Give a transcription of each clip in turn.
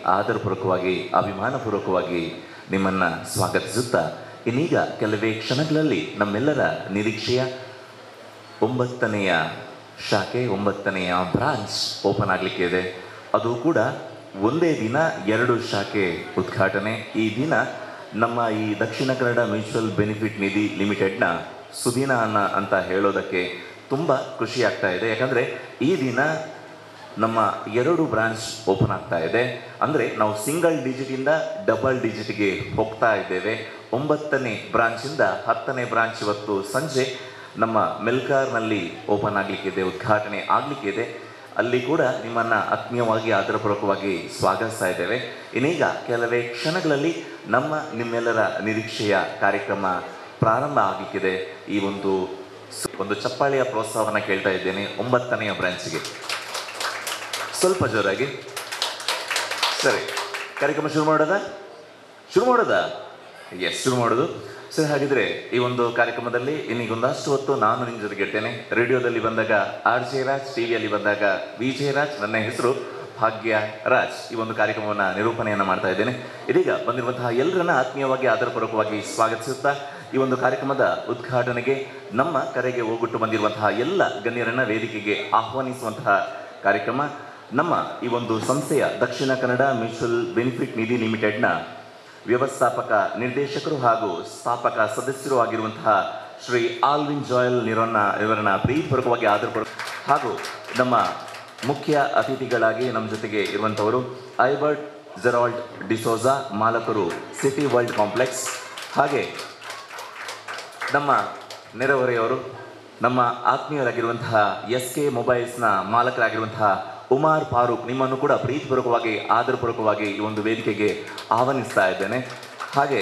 ಆದರಪೂರ್ವಕವಾಗಿ ಅಭಿಮಾನಪೂರ್ವಕವಾಗಿ ನಿಮ್ಮನ್ನು ಸ್ವಾಗತಿಸುತ್ತಾ ಇನ್ನೀಗ ಕೆಲವೇ ಕ್ಷಣಗಳಲ್ಲಿ ನಮ್ಮೆಲ್ಲರ ನಿರೀಕ್ಷೆಯ ಒಂಬತ್ತನೆಯ ಶಾಖೆ ಒಂಬತ್ತನೆಯ ಬ್ರಾಂಚ್ ಓಪನ್ ಆಗಲಿಕ್ಕೆ ಇದೆ ಅದು ಕೂಡ ಒಂದೇ ದಿನ ಎರಡು ಶಾಖೆ ಉದ್ಘಾಟನೆ ಈ ದಿನ ನಮ್ಮ ಈ ದಕ್ಷಿಣ ಕನ್ನಡ ಮ್ಯೂಚುವಲ್ ಬೆನಿಫಿಟ್ ನಿಧಿ ಲಿಮಿಟೆಡ್ನ ಸುದಿನ ಅನ್ನ ಅಂತ ಹೇಳೋದಕ್ಕೆ ತುಂಬ ಖುಷಿ ಆಗ್ತಾ ಇದೆ ಯಾಕಂದರೆ ಈ ದಿನ ನಮ್ಮ ಎರಡು ಬ್ರಾಂಚ್ ಓಪನ್ ಆಗ್ತಾ ಇದೆ ಅಂದರೆ ನಾವು ಸಿಂಗಲ್ ಡಿಜಿಟಿಂದ ಡಬಲ್ ಡಿಜಿಟ್ಗೆ ಹೋಗ್ತಾ ಇದ್ದೇವೆ ಒಂಬತ್ತನೇ ಬ್ರಾಂಚಿಂದ ಹತ್ತನೇ ಬ್ರಾಂಚ್ ಇವತ್ತು ಸಂಜೆ ನಮ್ಮ ಮೆಲ್ಕಾರ್ನಲ್ಲಿ ಓಪನ್ ಆಗಲಿಕ್ಕಿದೆ ಉದ್ಘಾಟನೆ ಆಗಲಿಕ್ಕಿದೆ ಅಲ್ಲಿ ಕೂಡ ನಿಮ್ಮನ್ನು ಆತ್ಮೀಯವಾಗಿ ಆದರಪೂರ್ವಕವಾಗಿ ಸ್ವಾಗತಿಸ್ತಾ ಇದ್ದೇವೆ ಇನ್ನೀಗ ಕೆಲವೇ ಕ್ಷಣಗಳಲ್ಲಿ ನಮ್ಮ ನಿಮ್ಮೆಲ್ಲರ ನಿರೀಕ್ಷೆಯ ಕಾರ್ಯಕ್ರಮ ಪ್ರಾರಂಭ ಆಗಲಿಕ್ಕಿದೆ ಈ ಒಂದು ಸ- ಒಂದು ಚಪ್ಪಾಳೆಯ ಪ್ರೋತ್ಸಾಹವನ್ನು ಕೇಳ್ತಾ ಇದ್ದೇನೆ ಒಂಬತ್ತನೆಯ ಬ್ರಾಂಚ್ಗೆ ಸ್ವಲ್ಪ ಜೋರಾಗಿ ಸರಿ ಕಾರ್ಯಕ್ರಮ ಶುರು ಮಾಡೋದಾ ಶುರು ಮಾಡೋದಾ ಎಸ್ ಶುರು ಮಾಡೋದು ಸರಿ ಹಾಗಿದ್ರೆ ಈ ಒಂದು ಕಾರ್ಯಕ್ರಮದಲ್ಲಿ ಇನ್ನೀಗೊಂದಷ್ಟು ಹೊತ್ತು ನಾನು ನಿಮ್ಮ ಜೊತೆಗೆ ಇರ್ತೇನೆ ರೇಡಿಯೋದಲ್ಲಿ ಬಂದಾಗ ಆರ್ ಜೆ ರಾಜ್ ಟಿವಿಯಲ್ಲಿ ಬಂದಾಗ ವಿ ಜೆ ರಾಜ್ ನನ್ನ ಹೆಸರು ಭಾಗ್ಯ ರಾಜ್ ಈ ಒಂದು ಕಾರ್ಯಕ್ರಮವನ್ನು ನಿರೂಪಣೆಯನ್ನು ಮಾಡ್ತಾ ಇದ್ದೇನೆ ಇದೀಗ ಬಂದಿರುವಂತಹ ಎಲ್ಲರನ್ನ ಆತ್ಮೀಯವಾಗಿ ಆದರಪೂರ್ವಕವಾಗಿ ಸ್ವಾಗತಿಸುತ್ತಾ ಈ ಒಂದು ಕಾರ್ಯಕ್ರಮದ ಉದ್ಘಾಟನೆಗೆ ನಮ್ಮ ಕರೆಗೆ ಹೋಗುಟ್ಟು ಬಂದಿರುವಂತಹ ಎಲ್ಲ ಗಣ್ಯರನ್ನ ವೇದಿಕೆಗೆ ಆಹ್ವಾನಿಸುವಂತಹ ಕಾರ್ಯಕ್ರಮ ನಮ್ಮ ಈ ಒಂದು ಸಂಸ್ಥೆಯ ದಕ್ಷಿಣ ಕನ್ನಡ ಮ್ಯೂಚುವಲ್ ಬೆನಿಫಿಟ್ ನಿಧಿ ಲಿಮಿಟೆಡ್ನ ವ್ಯವಸ್ಥಾಪಕ ನಿರ್ದೇಶಕರು ಹಾಗೂ ಸ್ಥಾಪಕ ಸದಸ್ಯರು ಆಗಿರುವಂತಹ ಶ್ರೀ ಆಲ್ವಿನ್ ಜಾಯಲ್ ನಿರೋನ್ನ ಇವರನ್ನ ಪ್ರೀತಿಪೂರ್ವಕವಾಗಿ ಆದರಪೂರ್ವಕ ಹಾಗೂ ನಮ್ಮ ಮುಖ್ಯ ಅತಿಥಿಗಳಾಗಿ ನಮ್ಮ ಜೊತೆಗೆ ಇರುವಂಥವರು ಐಬರ್ಟ್ ಜೆರಾಲ್ಡ್ ಡಿಸೋಜಾ ಮಾಲಕರು ಸಿಟಿ ವರ್ಲ್ಡ್ ಕಾಂಪ್ಲೆಕ್ಸ್ ಹಾಗೆ ನಮ್ಮ ನೆರೆಹೊರೆಯವರು ನಮ್ಮ ಆತ್ಮೀಯರಾಗಿರುವಂತಹ ಎಸ್ ಕೆ ಮೊಬೈಲ್ಸ್ನ ಮಾಲಕರಾಗಿರುವಂತಹ ಉಮಾರ್ ಫಾರೂಕ್ ನಿಮ್ಮನ್ನು ಕೂಡ ಪ್ರೀತಿಪೂರ್ವಕವಾಗಿ ಆದರಪೂರ್ವಕವಾಗಿ ಈ ಒಂದು ವೇದಿಕೆಗೆ ಆಹ್ವಾನಿಸ್ತಾ ಇದ್ದೇನೆ ಹಾಗೆ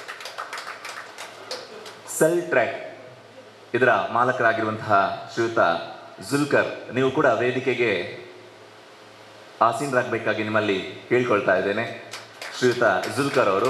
ಸೆಲ್ ಟ್ರ್ಯಾಕ್ ಇದರ ಮಾಲಕರಾಗಿರುವಂತಹ ಶ್ರೀಯುತ ಜುಲ್ಕರ್ ನೀವು ಕೂಡ ವೇದಿಕೆಗೆ ಆಸೀನರಾಗಬೇಕಾಗಿ ನಿಮ್ಮಲ್ಲಿ ಕೇಳ್ಕೊಳ್ತಾ ಇದ್ದೇನೆ ಶ್ರೀಯುತ ಜುಲ್ಕರ್ ಅವರು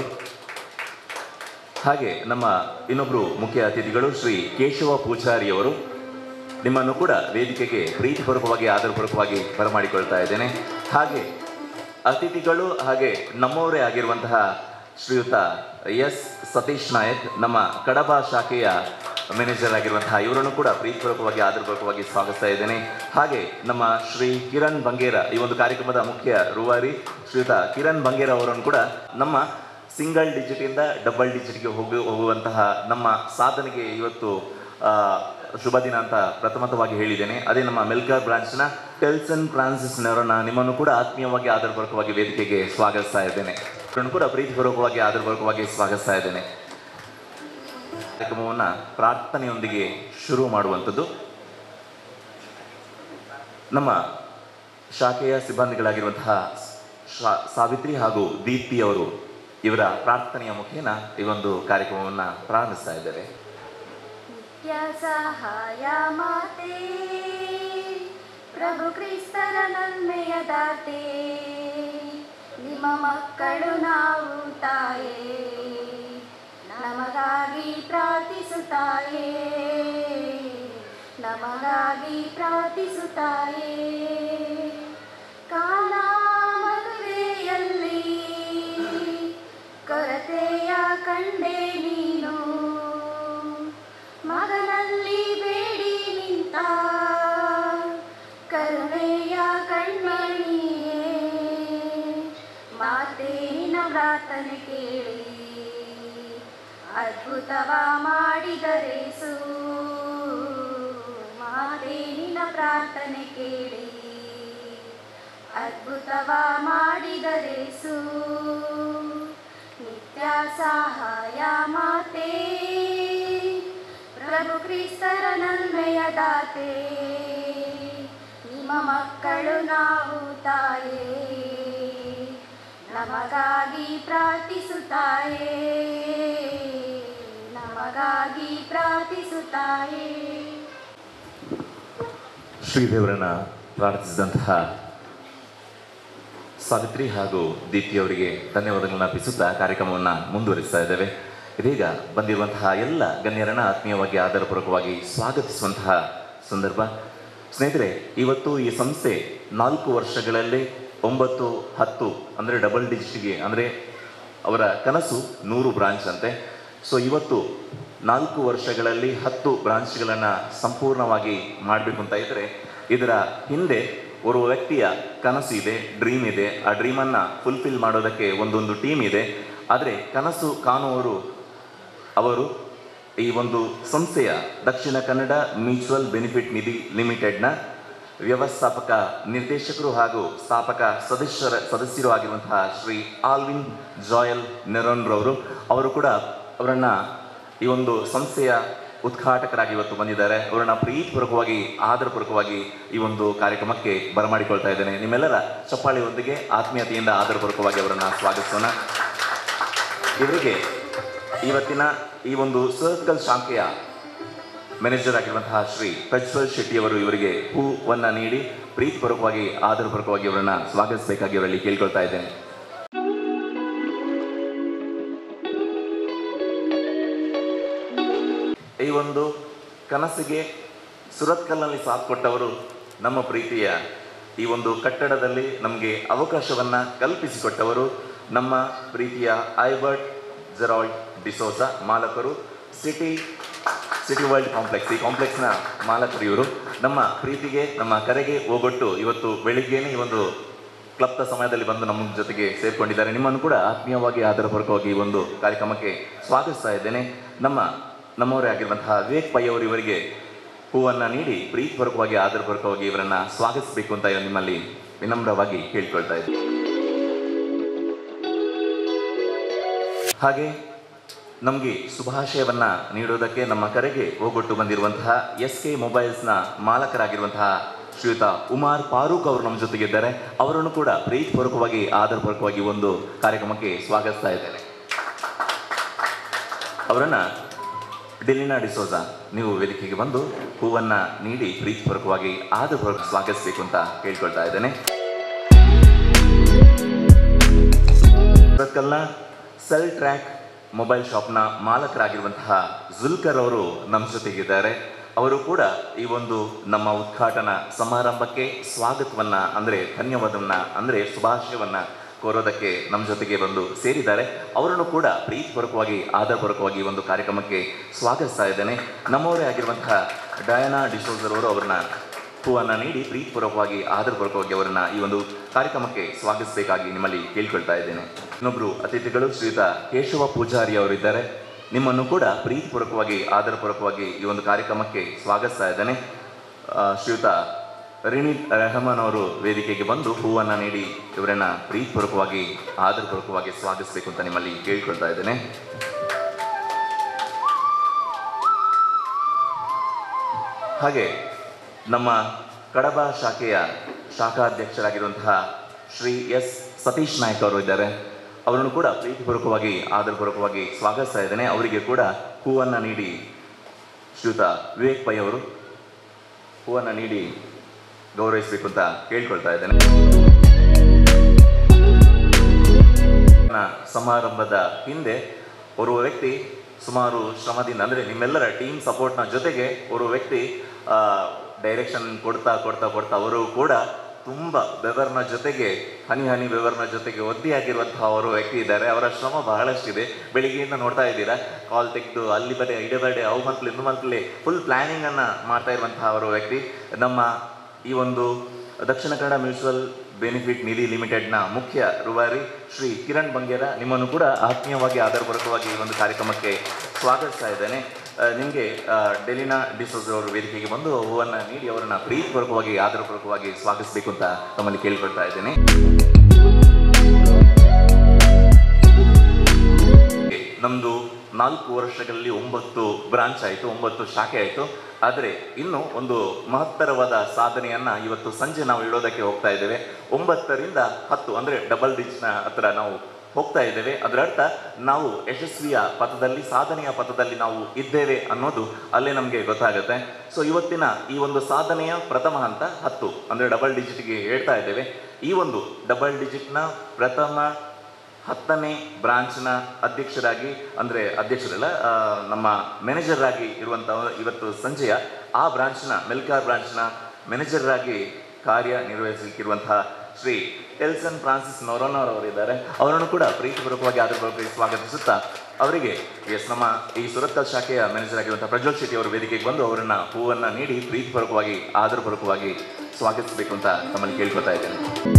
ಹಾಗೆ ನಮ್ಮ ಇನ್ನೊಬ್ಬರು ಮುಖ್ಯ ಅತಿಥಿಗಳು ಶ್ರೀ ಕೇಶವ ಪೂಜಾರಿ ಅವರು ನಿಮ್ಮನ್ನು ಕೂಡ ವೇದಿಕೆಗೆ ಪ್ರೀತಿಪೂರ್ವಕವಾಗಿ ಆದರಪೂರ್ವಕವಾಗಿ ಬರಮಾಡಿಕೊಳ್ತಾ ಇದ್ದೇನೆ ಹಾಗೆ ಅತಿಥಿಗಳು ಹಾಗೆ ನಮ್ಮವರೇ ಆಗಿರುವಂತಹ ಶ್ರೀಯುತ ಎಸ್ ಸತೀಶ್ ನಾಯಕ್ ನಮ್ಮ ಕಡಬ ಶಾಖೆಯ ಮ್ಯಾನೇಜರ್ ಆಗಿರುವಂತಹ ಇವರನ್ನು ಕೂಡ ಪ್ರೀತಿಪೂರ್ವಕವಾಗಿ ಆದರಪೂರ್ವಕವಾಗಿ ಸ್ವಾಗತಿಸ್ತಾ ಇದ್ದೇನೆ ಹಾಗೆ ನಮ್ಮ ಶ್ರೀ ಕಿರಣ್ ಬಂಗೇರ ಈ ಒಂದು ಕಾರ್ಯಕ್ರಮದ ಮುಖ್ಯ ರೂವಾರಿ ಶ್ರೀಯುತ ಕಿರಣ್ ಬಂಗೇರ ಅವರನ್ನು ಕೂಡ ನಮ್ಮ ಸಿಂಗಲ್ ಡಿಜಿಟಿಂದ ಡಬಲ್ ಡಿಜಿಟ್ಗೆ ಹೋಗಿ ಹೋಗುವಂತಹ ನಮ್ಮ ಸಾಧನೆಗೆ ಇವತ್ತು ಆ, ಶುಭ ದಿನ ಅಂತ ಪ್ರಥಮತವಾಗಿ ಹೇಳಿದ್ದೇನೆ ಅದೇ ನಮ್ಮ ಮೆಲ್ಕಾರ್ ಬ್ರಾಂಚ್ನ ಟೆಲ್ಸನ್ ಫ್ರಾನ್ಸಿಸ್ನವರನ್ನ ನಿಮ್ಮನ್ನು ಕೂಡ ಆತ್ಮೀಯವಾಗಿ ಆದರಪೂರ್ವಕವಾಗಿ ವೇದಿಕೆಗೆ ಸ್ವಾಗತಿಸ್ತಾ ಇದ್ದೇನೆ ಇವರನ್ನು ಕೂಡ ಪ್ರೀತಿಪೂರ್ವಕವಾಗಿ ಆದರಪೂರ್ವಕವಾಗಿ ಸ್ವಾಗತಿಸ್ತಾ ಇದ್ದೇನೆ ಕಾರ್ಯಕ್ರಮವನ್ನು ಪ್ರಾರ್ಥನೆಯೊಂದಿಗೆ ಶುರು ಮಾಡುವಂಥದ್ದು ನಮ್ಮ ಶಾಖೆಯ ಸಿಬ್ಬಂದಿಗಳಾಗಿರುವಂತಹ ಶಾ- ಸಾವಿತ್ರಿ ಹಾಗೂ ದೀಪ್ತಿ ಅವರು ಇವರ ಪ್ರಾರ್ಥನೆಯ ಮುಖೇನ ಈ ಒಂದು ಕಾರ್ಯಕ್ರಮವನ್ನು ಪ್ರಾರಂಭಿಸ್ತಾ ಇದ್ದೇವೆ ನಿತ್ಯ ಸಹಾಯ ಮಾತೆ ಪ್ರಭು ಕ್ರಿಸ್ತರ ನನ್ಮೆಯ ದಾತೆ ನಿಮ್ಮ ಮಕ್ಕಳು ನಾವು ತಾಯೇ ನಮಗಾಗಿ ಪ್ರಾರ್ಥಿಸುತ್ತಾಯೇ ನಮಗಾಗಿ ಪ್ರಾರ್ಥಿಸುತ್ತಾಯೇ ಕಾಲ ಮದುವೆಯಲ್ಲಿ ಕೊರತೆಯ ಕಂಡೆ ನೀನು ಮಗನಲ್ಲಿ ಬೇಡಿ ನಿಂತ ಕರುಣೆಯ ಕಣ್ಮಣಿಯೇ ಮಾತೇನ ಪ್ರಾರ್ಥನೆ ಕೇಳಿ ಅದ್ಭುತವ ಮಾಡಿದರೇಸು ಮಾತೇನಿನ ಪ್ರಾರ್ಥನೆ ಕೇಳಿ ಅದ್ಭುತವ ಮಾಡಿದರೇಸು ನಿತ್ಯ ಸಹಾಯ ಮಾತೆ ಪ್ರಭು ಕ್ರಿಸ್ತರ ನನ್ಮೆಯ ದಾತೆ ನಿಮ್ಮ ಮಕ್ಕಳು ನಾವು ತಾಯೇ ನಮಗಾಗಿ ಪ್ರಾರ್ಥಿಸುತ್ತಾಯೇ ನಮಗಾಗಿ ಪ್ರಾರ್ಥಿಸುತ್ತಾಯೇ ಶ್ರೀದೇವರನ್ನ ಪ್ರಾರ್ಥಿಸಿದಂತಹ ಸಾವಿತ್ರಿ ಹಾಗೂ ದೀಪ್ತಿಯವರಿಗೆ ಧನ್ಯವಾದಗಳನ್ನ ಅರ್ಪಿಸುತ್ತಾ ಕಾರ್ಯಕ್ರಮವನ್ನು ಮುಂದುವರಿಸ್ತಾ ಇದ್ದೇವೆ ಇದೀಗ ಬಂದಿರುವಂತಹ ಎಲ್ಲ ಗಣ್ಯರನ್ನ ಆತ್ಮೀಯವಾಗಿ ಆದರಪೂರ್ವಕವಾಗಿ ಸ್ವಾಗತಿಸುವಂತಹ ಸಂದರ್ಭ ಸ್ನೇಹಿತರೆ ಇವತ್ತು ಈ ಸಂಸ್ಥೆ ನಾಲ್ಕು ವರ್ಷಗಳಲ್ಲಿ ಒಂಬತ್ತು ಹತ್ತು ಅಂದರೆ ಡಬಲ್ ಡಿಜಿಟ್ಗೆ ಅಂದರೆ ಅವರ ಕನಸು ನೂರು ಬ್ರಾಂಚ್ ಅಂತೆ ಸೊ ಇವತ್ತು ನಾಲ್ಕು ವರ್ಷಗಳಲ್ಲಿ ಹತ್ತು ಬ್ರಾಂಚ್ಗಳನ್ನು ಸಂಪೂರ್ಣವಾಗಿ ಮಾಡಬೇಕು ಅಂತ ಇದ್ದರೆ ಇದರ ಹಿಂದೆ ಓರ್ವ ವ್ಯಕ್ತಿಯ ಕನಸು ಇದೆ ಡ್ರೀಮ್ ಇದೆ ಆ ಡ್ರೀಮನ್ನು ಫುಲ್ಫಿಲ್ ಮಾಡೋದಕ್ಕೆ ಒಂದೊಂದು ಟೀಮ್ ಇದೆ ಆದರೆ ಕನಸು ಕಾಣುವವರು ಅವರು ಈ ಒಂದು ಸಂಸ್ಥೆಯ ದಕ್ಷಿಣ ಕನ್ನಡ ಮ್ಯೂಚುವಲ್ ಬೆನಿಫಿಟ್ ನಿಧಿ ಲಿಮಿಟೆಡ್ನ ವ್ಯವಸ್ಥಾಪಕ ನಿರ್ದೇಶಕರು ಹಾಗೂ ಸ್ಥಾಪಕ ಸದಸ್ಯರ ಸದಸ್ಯರು ಆಗಿರುವಂತಹ ಶ್ರೀ ಆಲ್ವಿನ್ ಜಾಯಲ್ ನೆರೋನ್ ರವರು ಅವರು ಕೂಡ ಅವರನ್ನ ಈ ಒಂದು ಸಂಸ್ಥೆಯ ಉದ್ಘಾಟಕರಾಗಿ ಇವತ್ತು ಬಂದಿದ್ದಾರೆ ಅವರನ್ನ ಪ್ರೀತಿಪೂರ್ವಕವಾಗಿ ಆದರಪೂರ್ವಕವಾಗಿ ಈ ಒಂದು ಕಾರ್ಯಕ್ರಮಕ್ಕೆ ಬರಮಾಡಿಕೊಳ್ತಾ ಇದ್ದೇನೆ ನಿಮ್ಮೆಲ್ಲರ ಚಪ್ಪಾಳಿಯೊಂದಿಗೆ ಆತ್ಮೀಯತೆಯಿಂದ ಆದರಪೂರ್ವಕವಾಗಿ ಅವರನ್ನ ಸ್ವಾಗತಿಸೋಣ ಇವರಿಗೆ ಇವತ್ತಿನ ಈ ಒಂದು ಸರ್ಕಲ್ ಶಾಖೆಯ ಮ್ಯಾನೇಜರ್ ಆಗಿರುವಂತಹ ಶ್ರೀ ಪ್ರಜ್ವಲ್ ಶೆಟ್ಟಿ ಅವರು ಇವರಿಗೆ ಹೂವನ್ನ ನೀಡಿ ಪ್ರೀತಿಪೂರ್ವಕವಾಗಿ ಆದರಪೂರ್ವಕವಾಗಿ ಅವರನ್ನ ಸ್ವಾಗತಿಸಬೇಕಾಗಿ ಅವರಲ್ಲಿ ಕೇಳ್ಕೊಳ್ತಾ ಇದ್ದೇನೆ ಈ ಒಂದು ಕನಸಿಗೆ ಸುರತ್ಕಲ್ನಲ್ಲಿ ಸಾಥ್ ಕೊಟ್ಟವರು ನಮ್ಮ ಪ್ರೀತಿಯ ಈ ಒಂದು ಕಟ್ಟಡದಲ್ಲಿ ನಮಗೆ ಅವಕಾಶವನ್ನ ಕಲ್ಪಿಸಿಕೊಟ್ಟವರು ನಮ್ಮ ಪ್ರೀತಿಯ ಐಬರ್ಟ್ ಜೆರಾಲ್ಡ್ ಡಿಸೋಸ ಮಾಲಕರು ಸಿಟಿ ಸಿಟಿ ವರ್ಲ್ಡ್ ಕಾಂಪ್ಲೆಕ್ಸ್ ಈ ಕಾಂಪ್ಲೆಕ್ಸ್ನ ಮಾಲಕರು ಇವರು ನಮ್ಮ ಪ್ರೀತಿಗೆ ನಮ್ಮ ಕರೆಗೆ ಹೋಗೊಟ್ಟು ಇವತ್ತು ಬೆಳಿಗ್ಗೆನೇ ಈ ಒಂದು ಕ್ಲಬ್ನ ಸಮಯದಲ್ಲಿ ಬಂದು ನಮ್ಮ ಜೊತೆಗೆ ಸೇರ್ಕೊಂಡಿದ್ದಾರೆ ನಿಮ್ಮನ್ನು ಕೂಡ ಆತ್ಮೀಯವಾಗಿ ಆಧಾರಪೂರ್ವಕವಾಗಿ ಈ ಒಂದು ಕಾರ್ಯಕ್ರಮಕ್ಕೆ ಸ್ವಾಗತಿಸ್ತಾ ಇದ್ದೇನೆ ನಮ್ಮ ನಮ್ಮವರೇ ಆಗಿರುವಂತಹ ವಿವೇಕ್ ಪೈ ಅವರು ಇವರಿಗೆ ಹೂವನ್ನು ನೀಡಿ ಪ್ರೀತಿಪೂರ್ವಕವಾಗಿ ಆಧಾರಪೂರ್ವಕವಾಗಿ ಇವರನ್ನ ಸ್ವಾಗತಿಸಬೇಕು ಅಂತ ನಿಮ್ಮಲ್ಲಿ ವಿನಮ್ರವಾಗಿ ಕೇಳ್ಕೊಳ್ತಾ ಇದ್ದೀನಿ ಹಾಗೆ ನಮಗೆ ಶುಭಾಶಯವನ್ನ ನೀಡೋದಕ್ಕೆ ನಮ್ಮ ಕರೆಗೆ ಹೋಗೊಟ್ಟು ಬಂದಿರುವಂತಹ ಎಸ್ ಕೆ ಮೊಬೈಲ್ಸ್ನ ಮಾಲಕರಾಗಿರುವಂತಹ ಶ್ರೀಯುತ ಉಮಾರ್ ಫಾರೂಕ್ ಅವರು ನಮ್ಮ ಜೊತೆಗಿದ್ದಾರೆ ಅವರನ್ನು ಕೂಡ ಪ್ರೀತಿಪೂರ್ವಕವಾಗಿ ಆಧಾರಪೂರ್ವಕವಾಗಿ ಒಂದು ಕಾರ್ಯಕ್ರಮಕ್ಕೆ ಸ್ವಾಗತಿಸ್ತಾ ಇದ್ದೇನೆ ಅವರನ್ನ ಡೆಲಿನಾ ಡಿಸೋಜ ನೀವು ವೇದಿಕೆಗೆ ಬಂದು ಹೂವನ್ನ ನೀಡಿ ಪ್ರೀತಿಪೂರ್ವಕವಾಗಿ ಆಧಾರಪೂರ್ವಕ ಸ್ವಾಗತಿಸಬೇಕು ಅಂತ ಕೇಳ್ಕೊಳ್ತಾ ಇದ್ದೇನೆ ಸರ್ಕಲ್ನ ಸೆಲ್ ಟ್ರ್ಯಾಕ್ ಮೊಬೈಲ್ ಶಾಪ್ನ ಮಾಲಕರಾಗಿರುವಂತಹ ಜುಲ್ಕರ್ ಅವರು ನಮ್ಮ ಜೊತೆಗಿದ್ದಾರೆ ಅವರು ಕೂಡ ಈ ಒಂದು ನಮ್ಮ ಉದ್ಘಾಟನಾ ಸಮಾರಂಭಕ್ಕೆ ಸ್ವಾಗತವನ್ನ ಅಂದ್ರೆ ಧನ್ಯವಾದವನ್ನ ಅಂದ್ರೆ ಶುಭಾಶಯವನ್ನ ಕೋರೋದಕ್ಕೆ ನಮ್ಮ ಜೊತೆಗೆ ಬಂದು ಸೇರಿದ್ದಾರೆ ಅವರನ್ನು ಕೂಡ ಪ್ರೀತಿಪೂರ್ವಕವಾಗಿ ಆಧಾರಪೂರ್ವಕವಾಗಿ ಈ ಒಂದು ಕಾರ್ಯಕ್ರಮಕ್ಕೆ ಸ್ವಾಗತಿಸ್ತಾ ಇದ್ದೇನೆ ನಮ್ಮವರೇ ಆಗಿರುವಂತಹ ಡಯಾನಾ ಡಿಸೋಜರ್ ಅವರು ಅವರನ್ನ ಹೂವನ್ನ ನೀಡಿ ಪ್ರೀತಿಪೂರ್ವಕವಾಗಿ ಆಧಾರಪೂರ್ವಕವಾಗಿ ಅವರನ್ನ ಈ ಒಂದು ಕಾರ್ಯಕ್ರಮಕ್ಕೆ ಸ್ವಾಗತಿಸಬೇಕಾಗಿ ನಿಮ್ಮಲ್ಲಿ ಕೇಳ್ಕೊಳ್ತಾ ಇದ್ದೇನೆ ಇನ್ನೊಬ್ರು ಅತಿಥಿಗಳು ಶ್ರೀಯುತ ಕೇಶವ ಪೂಜಾರಿ ಅವರಿದ್ದಾರೆ ನಿಮ್ಮನ್ನು ಕೂಡ ಪ್ರೀತಿಪೂರ್ವಕವಾಗಿ ಆಧಾರಪೂರ್ವಕವಾಗಿ ಈ ಒಂದು ಕಾರ್ಯಕ್ರಮಕ್ಕೆ ಸ್ವಾಗತಿಸ್ತಾ ಇದ್ದೇನೆ ಆ, ಶ್ರೀಯುತ ರಿನಿ ರೆಹಮಾನ್ ಅವರು ವೇದಿಕೆಗೆ ಬಂದು ಹೂವನ್ನ ನೀಡಿ ಇವರನ್ನ ಪ್ರೀತಿಪೂರ್ವಕವಾಗಿ ಆಧಾರಪೂರ್ವಕವಾಗಿ ಸ್ವಾಗತಿಸಬೇಕು ಅಂತ ನಿಮ್ಮಲ್ಲಿ ಕೇಳ್ಕೊಳ್ತಾ ಇದ್ದೇನೆ ಹಾಗೆ ನಮ್ಮ ಕಡಬ ಶಾಖೆಯ ಶಾಖಾಧ್ಯಕ್ಷರಾಗಿರುವಂತಹ ಶ್ರೀ ಎಸ್ ಸತೀಶ್ ನಾಯ್ಕ ಅವರು ಇದ್ದಾರೆ ಅವರನ್ನು ಕೂಡ ಪ್ರೀತಿಪೂರ್ವಕವಾಗಿ ಆದರಪೂರ್ವಕವಾಗಿ ಸ್ವಾಗತಿಸ್ತಾ ಇದ್ದೇನೆ ಅವರಿಗೆ ಕೂಡ ಹೂವನ್ನು ನೀಡಿ ಶ್ರೀಯುತ ವಿವೇಕ್ ಪೈ ಅವರು ಹೂವನ್ನು ನೀಡಿ ಗೌರವಿಸಬೇಕು ಅಂತ ಕೇಳ್ಕೊಳ್ತಾ ಇದ್ದೇನೆ ನ ಸಮಾರಂಭದ ಹಿಂದೆ ಓರ್ವ ವ್ಯಕ್ತಿ ಸುಮಾರು ಶ್ರಮದಿಂದ ಅಂದರೆ ನಿಮ್ಮೆಲ್ಲರ ಟೀಮ್ ಸಪೋರ್ಟ್ನ ಜೊತೆಗೆ ಓರ್ವ ವ್ಯಕ್ತಿ ಡೈರೆಕ್ಷನ್ ಕೊಡ್ತಾ ಕೊಡ್ತಾ ಕೊಡ್ತಾ ಅವರು ಕೂಡ ತುಂಬ ಬೆವರ್ನ ಜೊತೆಗೆ ಹನಿ ಹನಿ ಬೆವರ್ನ ಜೊತೆಗೆ ಒದ್ದಿಯಾಗಿರುವಂತಹ ಅವರು ವ್ಯಕ್ತಿ ಇದ್ದಾರೆ ಅವರ ಶ್ರಮ ಬಹಳಷ್ಟಿದೆ ಬೆಳಿಗ್ಗೆಯಿಂದ ನೋಡ್ತಾ ಇದ್ದೀರಾ ಕಾಲ್ ತೆಗೆದು ಅಲ್ಲಿ ಬರೀ ಇಡೆ ಬಡೆ ಅವು ಮಂತ್ಲಿ ಇಂದು ಮಂತ್ಲಿ ಫುಲ್ ಪ್ಲಾನಿಂಗನ್ನು ಮಾಡ್ತಾ ಇರುವಂತಹ ಅವರು ವ್ಯಕ್ತಿ ನಮ್ಮ ಈ ಒಂದು ದಕ್ಷಿಣ ಕನ್ನಡ ಮ್ಯೂಚುವಲ್ ಬೆನಿಫಿಟ್ ನಿಧಿ ಲಿಮಿಟೆಡ್ನ ಮುಖ್ಯ ರೂವಾರಿ ಶ್ರೀ ಕಿರಣ್ ಬಂಗೇರ ನಿಮ್ಮನ್ನು ಕೂಡ ಆತ್ಮೀಯವಾಗಿ ಆಧಾರಪೂರ್ವಕವಾಗಿ ಈ ಒಂದು ಕಾರ್ಯಕ್ರಮಕ್ಕೆ ಸ್ವಾಗತಿಸ್ತಾ ಇದ್ದೇನೆ ನಿಮಗೆ ಡೆಲಿನಾ ಡಿಸೋಸ್ ಅವರು ವೇದಿಕೆಗೆ ಬಂದು ಹೂವನ್ನು ನೀಡಿ ಅವರನ್ನ ಪ್ರೀತಿಪೂರ್ವಕವಾಗಿ ಆಧಾರಪೂರ್ವಕವಾಗಿ ಸ್ವಾಗತಿಸಬೇಕು ಅಂತ ತಮ್ಮಲ್ಲಿ ಕೇಳ್ಕೊಳ್ತಾ ಇದ್ದೇನೆ ನಮ್ಮದು ನಾಲ್ಕು ವರ್ಷಗಳಲ್ಲಿ ಒಂಬತ್ತು ಬ್ರಾಂಚ್ ಆಯಿತು ಒಂಬತ್ತು ಶಾಖೆ ಆಯಿತು ಆದರೆ ಇನ್ನು ಒಂದು ಮಹತ್ತರವಾದ ಸಾಧನೆಯನ್ನ ಇವತ್ತು ಸಂಜೆ ನಾವು ಇಡೋದಕ್ಕೆ ಹೋಗ್ತಾ ಇದ್ದೇವೆ ಒಂಬತ್ತರಿಂದ ಹತ್ತು ಅಂದರೆ ಡಬಲ್ ಡಿಜಿಟ್ನ ಹತ್ರ ನಾವು ಹೋಗ್ತಾ ಇದ್ದೇವೆ ಅದರ ಅರ್ಥ ನಾವು ಯಶಸ್ವಿಯ ಪಥದಲ್ಲಿ ಸಾಧನೆಯ ಪಥದಲ್ಲಿ ನಾವು ಇದ್ದೇವೆ ಅನ್ನೋದು ಅಲ್ಲೇ ನಮಗೆ ಗೊತ್ತಾಗುತ್ತೆ ಸೊ ಇವತ್ತಿನ ಈ ಒಂದು ಸಾಧನೆಯ ಪ್ರಥಮ ಹಂತ ಹತ್ತು ಅಂದರೆ ಡಬಲ್ ಡಿಜಿಟ್ಗೆ ಹೇಳ್ತಾ ಇದ್ದೇವೆ ಈ ಒಂದು ಡಬಲ್ ಡಿಜಿಟ್ನ ಪ್ರಥಮ ಹತ್ತನೇ ಬ್ರಾಂಚ್ನ ಅಧ್ಯಕ್ಷರಾಗಿ ಅಂದರೆ ಅಧ್ಯಕ್ಷರಲ್ಲ ಆ, ನಮ್ಮ ಮ್ಯಾನೇಜರ್ ಆಗಿ ಇರುವಂತಹ ಇವತ್ತು ಸಂಜೆಯ ಆ ಬ್ರಾಂಚ್ನ ಮೆಲ್ಕಾರ್ ಬ್ರಾಂಚ್ನ ಮ್ಯಾನೇಜರ್ ಆಗಿ ಕಾರ್ಯನಿರ್ವಹಿಸಲಿಕ್ಕಿರುವಂತಹ ಶ್ರೀ ಎಲ್ಸನ್ ಫ್ರಾನ್ಸಿಸ್ ನೊರೋನೋರ್ ಅವರಿದ್ದಾರೆ ಅವರನ್ನು ಕೂಡ ಪ್ರೀತಿಪೂರ್ವಕವಾಗಿ ಆದರ ಬಗ್ಗೆ ಸ್ವಾಗತಿಸುತ್ತಾ ಅವರಿಗೆ ಎಸ್ ನಮ್ಮ ಈ ಸುರತ್ಕಲ್ ಶಾಖೆಯ ಮ್ಯಾನೇಜರ್ ಆಗಿರುವಂತಹ ಪ್ರಜ್ವಲ್ ಶೆಟ್ಟಿ ಅವರು ವೇದಿಕೆಗೆ ಬಂದು ಅವರನ್ನ ಹೂವನ್ನ ನೀಡಿ ಪ್ರೀತಿಪೂರ್ವಕವಾಗಿ ಆದರಪೂರ್ವಕವಾಗಿ ಸ್ವಾಗತಿಸಬೇಕು ಅಂತ ತಮ್ಮಲ್ಲಿ ಕೇಳ್ಕೊತಾ ಇದ್ದೇನೆ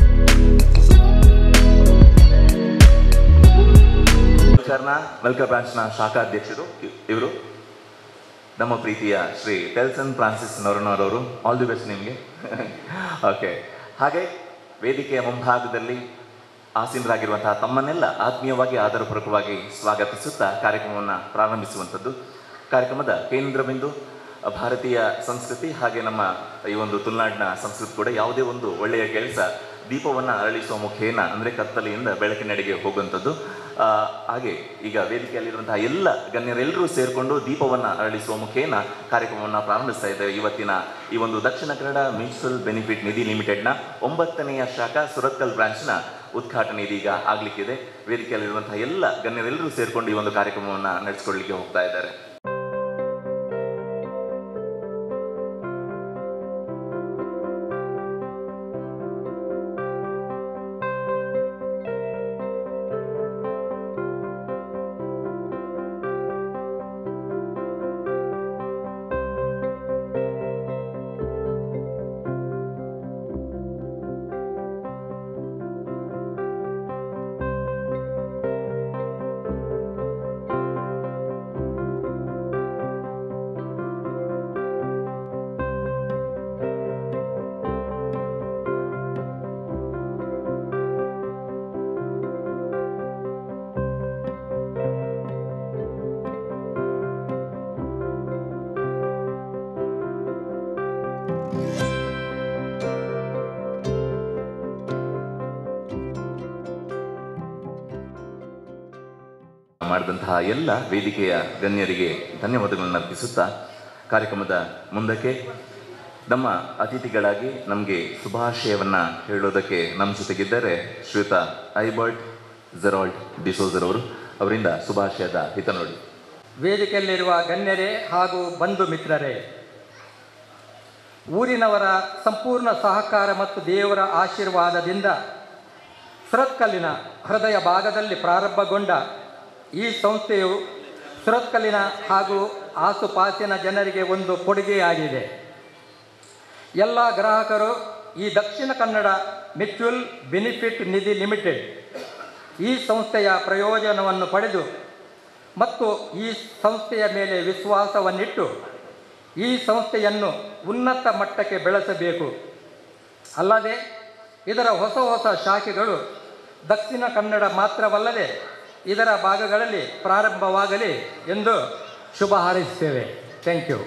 ವೆಲ್ಕರ್ನ ವೆಲ್ಕರ್ ಬ್ರಾಂಚ್ನ ಶಾಖಾ ಅಧ್ಯಕ್ಷರು ಇ- ಇವರು ನಮ್ಮ ಪ್ರೀತಿಯ ಶ್ರೀ ಟೆಲ್ಸನ್ ಫ್ರಾನ್ಸಿಸ್ ನೊರನೋರ್ ಅವರು ಆಲ್ ದಿ ಬೆಸ್ಟ್ ನಿಮಗೆ ಓಕೆ ಹಾಗೆ ವೇದಿಕೆಯ ಮುಂಭಾಗದಲ್ಲಿ ಆಸೀನರಾಗಿರುವಂತಹ ತಮ್ಮನ್ನೆಲ್ಲ ಆತ್ಮೀಯವಾಗಿ ಆದರಪೂರ್ವಕವಾಗಿ ಸ್ವಾಗತಿಸುತ್ತಾ ಕಾರ್ಯಕ್ರಮವನ್ನು ಪ್ರಾರಂಭಿಸುವಂಥದ್ದು ಕಾರ್ಯಕ್ರಮದ ಕೇಂದ್ರ ಬಿಂದು ಭಾರತೀಯ ಸಂಸ್ಕೃತಿ ಹಾಗೆ ನಮ್ಮ ಈ ಒಂದು ತುಳುನಾಡಿನ ಸಂಸ್ಕೃತಿ ಕೂಡ ಯಾವುದೇ ಒಂದು ಒಳ್ಳೆಯ ಕೆಲಸ ದೀಪವನ್ನು ಅರಳಿಸುವ ಮುಖೇನ ಅಂದರೆ ಕತ್ತಲೆಯಿಂದ ಬೆಳಕಿನೆಡೆಗೆ ಹೋಗುವಂಥದ್ದು ಆ, ಹಾಗೆ ಈಗ ವೇದಿಕೆಯಲ್ಲಿರುವಂತಹ ಎಲ್ಲ ಗಣ್ಯರೆಲ್ಲರೂ ಸೇರಿಕೊಂಡು ದೀಪವನ್ನು ಅರಳಿಸುವ ಮುಖೇನ ಕಾರ್ಯಕ್ರಮವನ್ನು ಪ್ರಾರಂಭಿಸ್ತಾ ಇದ್ದೇವೆ ಇವತ್ತಿನ ಈ ಒಂದು ದಕ್ಷಿಣ ಕನ್ನಡ ಮ್ಯೂಚುವಲ್ ಬೆನಿಫಿಟ್ ನಿಧಿ ಲಿಮಿಟೆಡ್ನ ಒಂಬತ್ತನೆಯ ಶಾಖಾ ಸುರತ್ಕಲ್ ಬ್ರಾಂಚ್ನ ಉದ್ಘಾಟನೆ ಇದೀಗ ಆಗಲಿಕ್ಕಿದೆ ವೇದಿಕೆಯಲ್ಲಿರುವಂತಹ ಎಲ್ಲ ಗಣ್ಯರೆಲ್ಲರೂ ಸೇರಿಕೊಂಡು ಈ ಒಂದು ಕಾರ್ಯಕ್ರಮವನ್ನು ನಡೆಸಿಕೊಳ್ಳಲಿಕ್ಕೆ ಹೋಗ್ತಾ ಇದ್ದಾರೆ ಮಾಡಿದಂತಹ ಎಲ್ಲ ವೇದಿಕೆಯ ಗಣ್ಯರಿಗೆ ಧನ್ಯವಾದಗಳನ್ನು ಅರ್ಪಿಸುತ್ತಾ ಕಾರ್ಯಕ್ರಮದ ಮುಂದಕ್ಕೆ ನಮ್ಮ ಅತಿಥಿಗಳಾಗಿ ನಮಗೆ ಶುಭಾಶಯವನ್ನು ಹೇಳೋದಕ್ಕೆ ನಮ್ಮ ಜೊತೆಗಿದ್ದಾರೆ ಶ್ರೀಯುತ ಐಬರ್ಟ್ ಜೆರಾಲ್ಡ್ ಡಿಸೋಜರ್ ಅವರು ಅವರಿಂದ ಶುಭಾಶಯದ ಹಿತ ನೋಡಿ ವೇದಿಕೆಯಲ್ಲಿರುವ ಗಣ್ಯರೇ ಹಾಗೂ ಬಂಧು ಮಿತ್ರರೇ ಊರಿನವರ ಸಂಪೂರ್ಣ ಸಹಕಾರ ಮತ್ತು ದೇವರ ಆಶೀರ್ವಾದದಿಂದ ಸುರತ್ಕಲ್ಲಿನ ಹೃದಯ ಭಾಗದಲ್ಲಿ ಪ್ರಾರಂಭಗೊಂಡ ಈ ಸಂಸ್ಥೆಯು ಸುರತ್ಕಲ್ಲಿನ ಹಾಗೂ ಆಸುಪಾಸಿನ ಜನರಿಗೆ ಒಂದು ಕೊಡುಗೆಯಾಗಿದೆ ಎಲ್ಲ ಗ್ರಾಹಕರು ಈ Dakshina Kannada mutual benefit Nidhi limited ಈ ಸಂಸ್ಥೆಯ ಪ್ರಯೋಜನವನ್ನು ಪಡೆದು ಮತ್ತು ಈ ಸಂಸ್ಥೆಯ ಮೇಲೆ ವಿಶ್ವಾಸವನ್ನಿಟ್ಟು ಈ ಸಂಸ್ಥೆಯನ್ನು ಉನ್ನತ ಮಟ್ಟಕ್ಕೆ ಬೆಳೆಸಬೇಕು ಅಲ್ಲದೆ ಇದರ ಹೊಸ ಹೊಸ ಶಾಖೆಗಳು ದಕ್ಷಿಣ ಕನ್ನಡ ಮಾತ್ರವಲ್ಲದೆ ಇದರ ಭಾಗಗಳಲ್ಲಿ ಪ್ರಾರಂಭವಾಗಲಿ ಎಂದು ಶುಭ ಹಾರೈಸುತ್ತೇವೆ ಥ್ಯಾಂಕ್ ಯು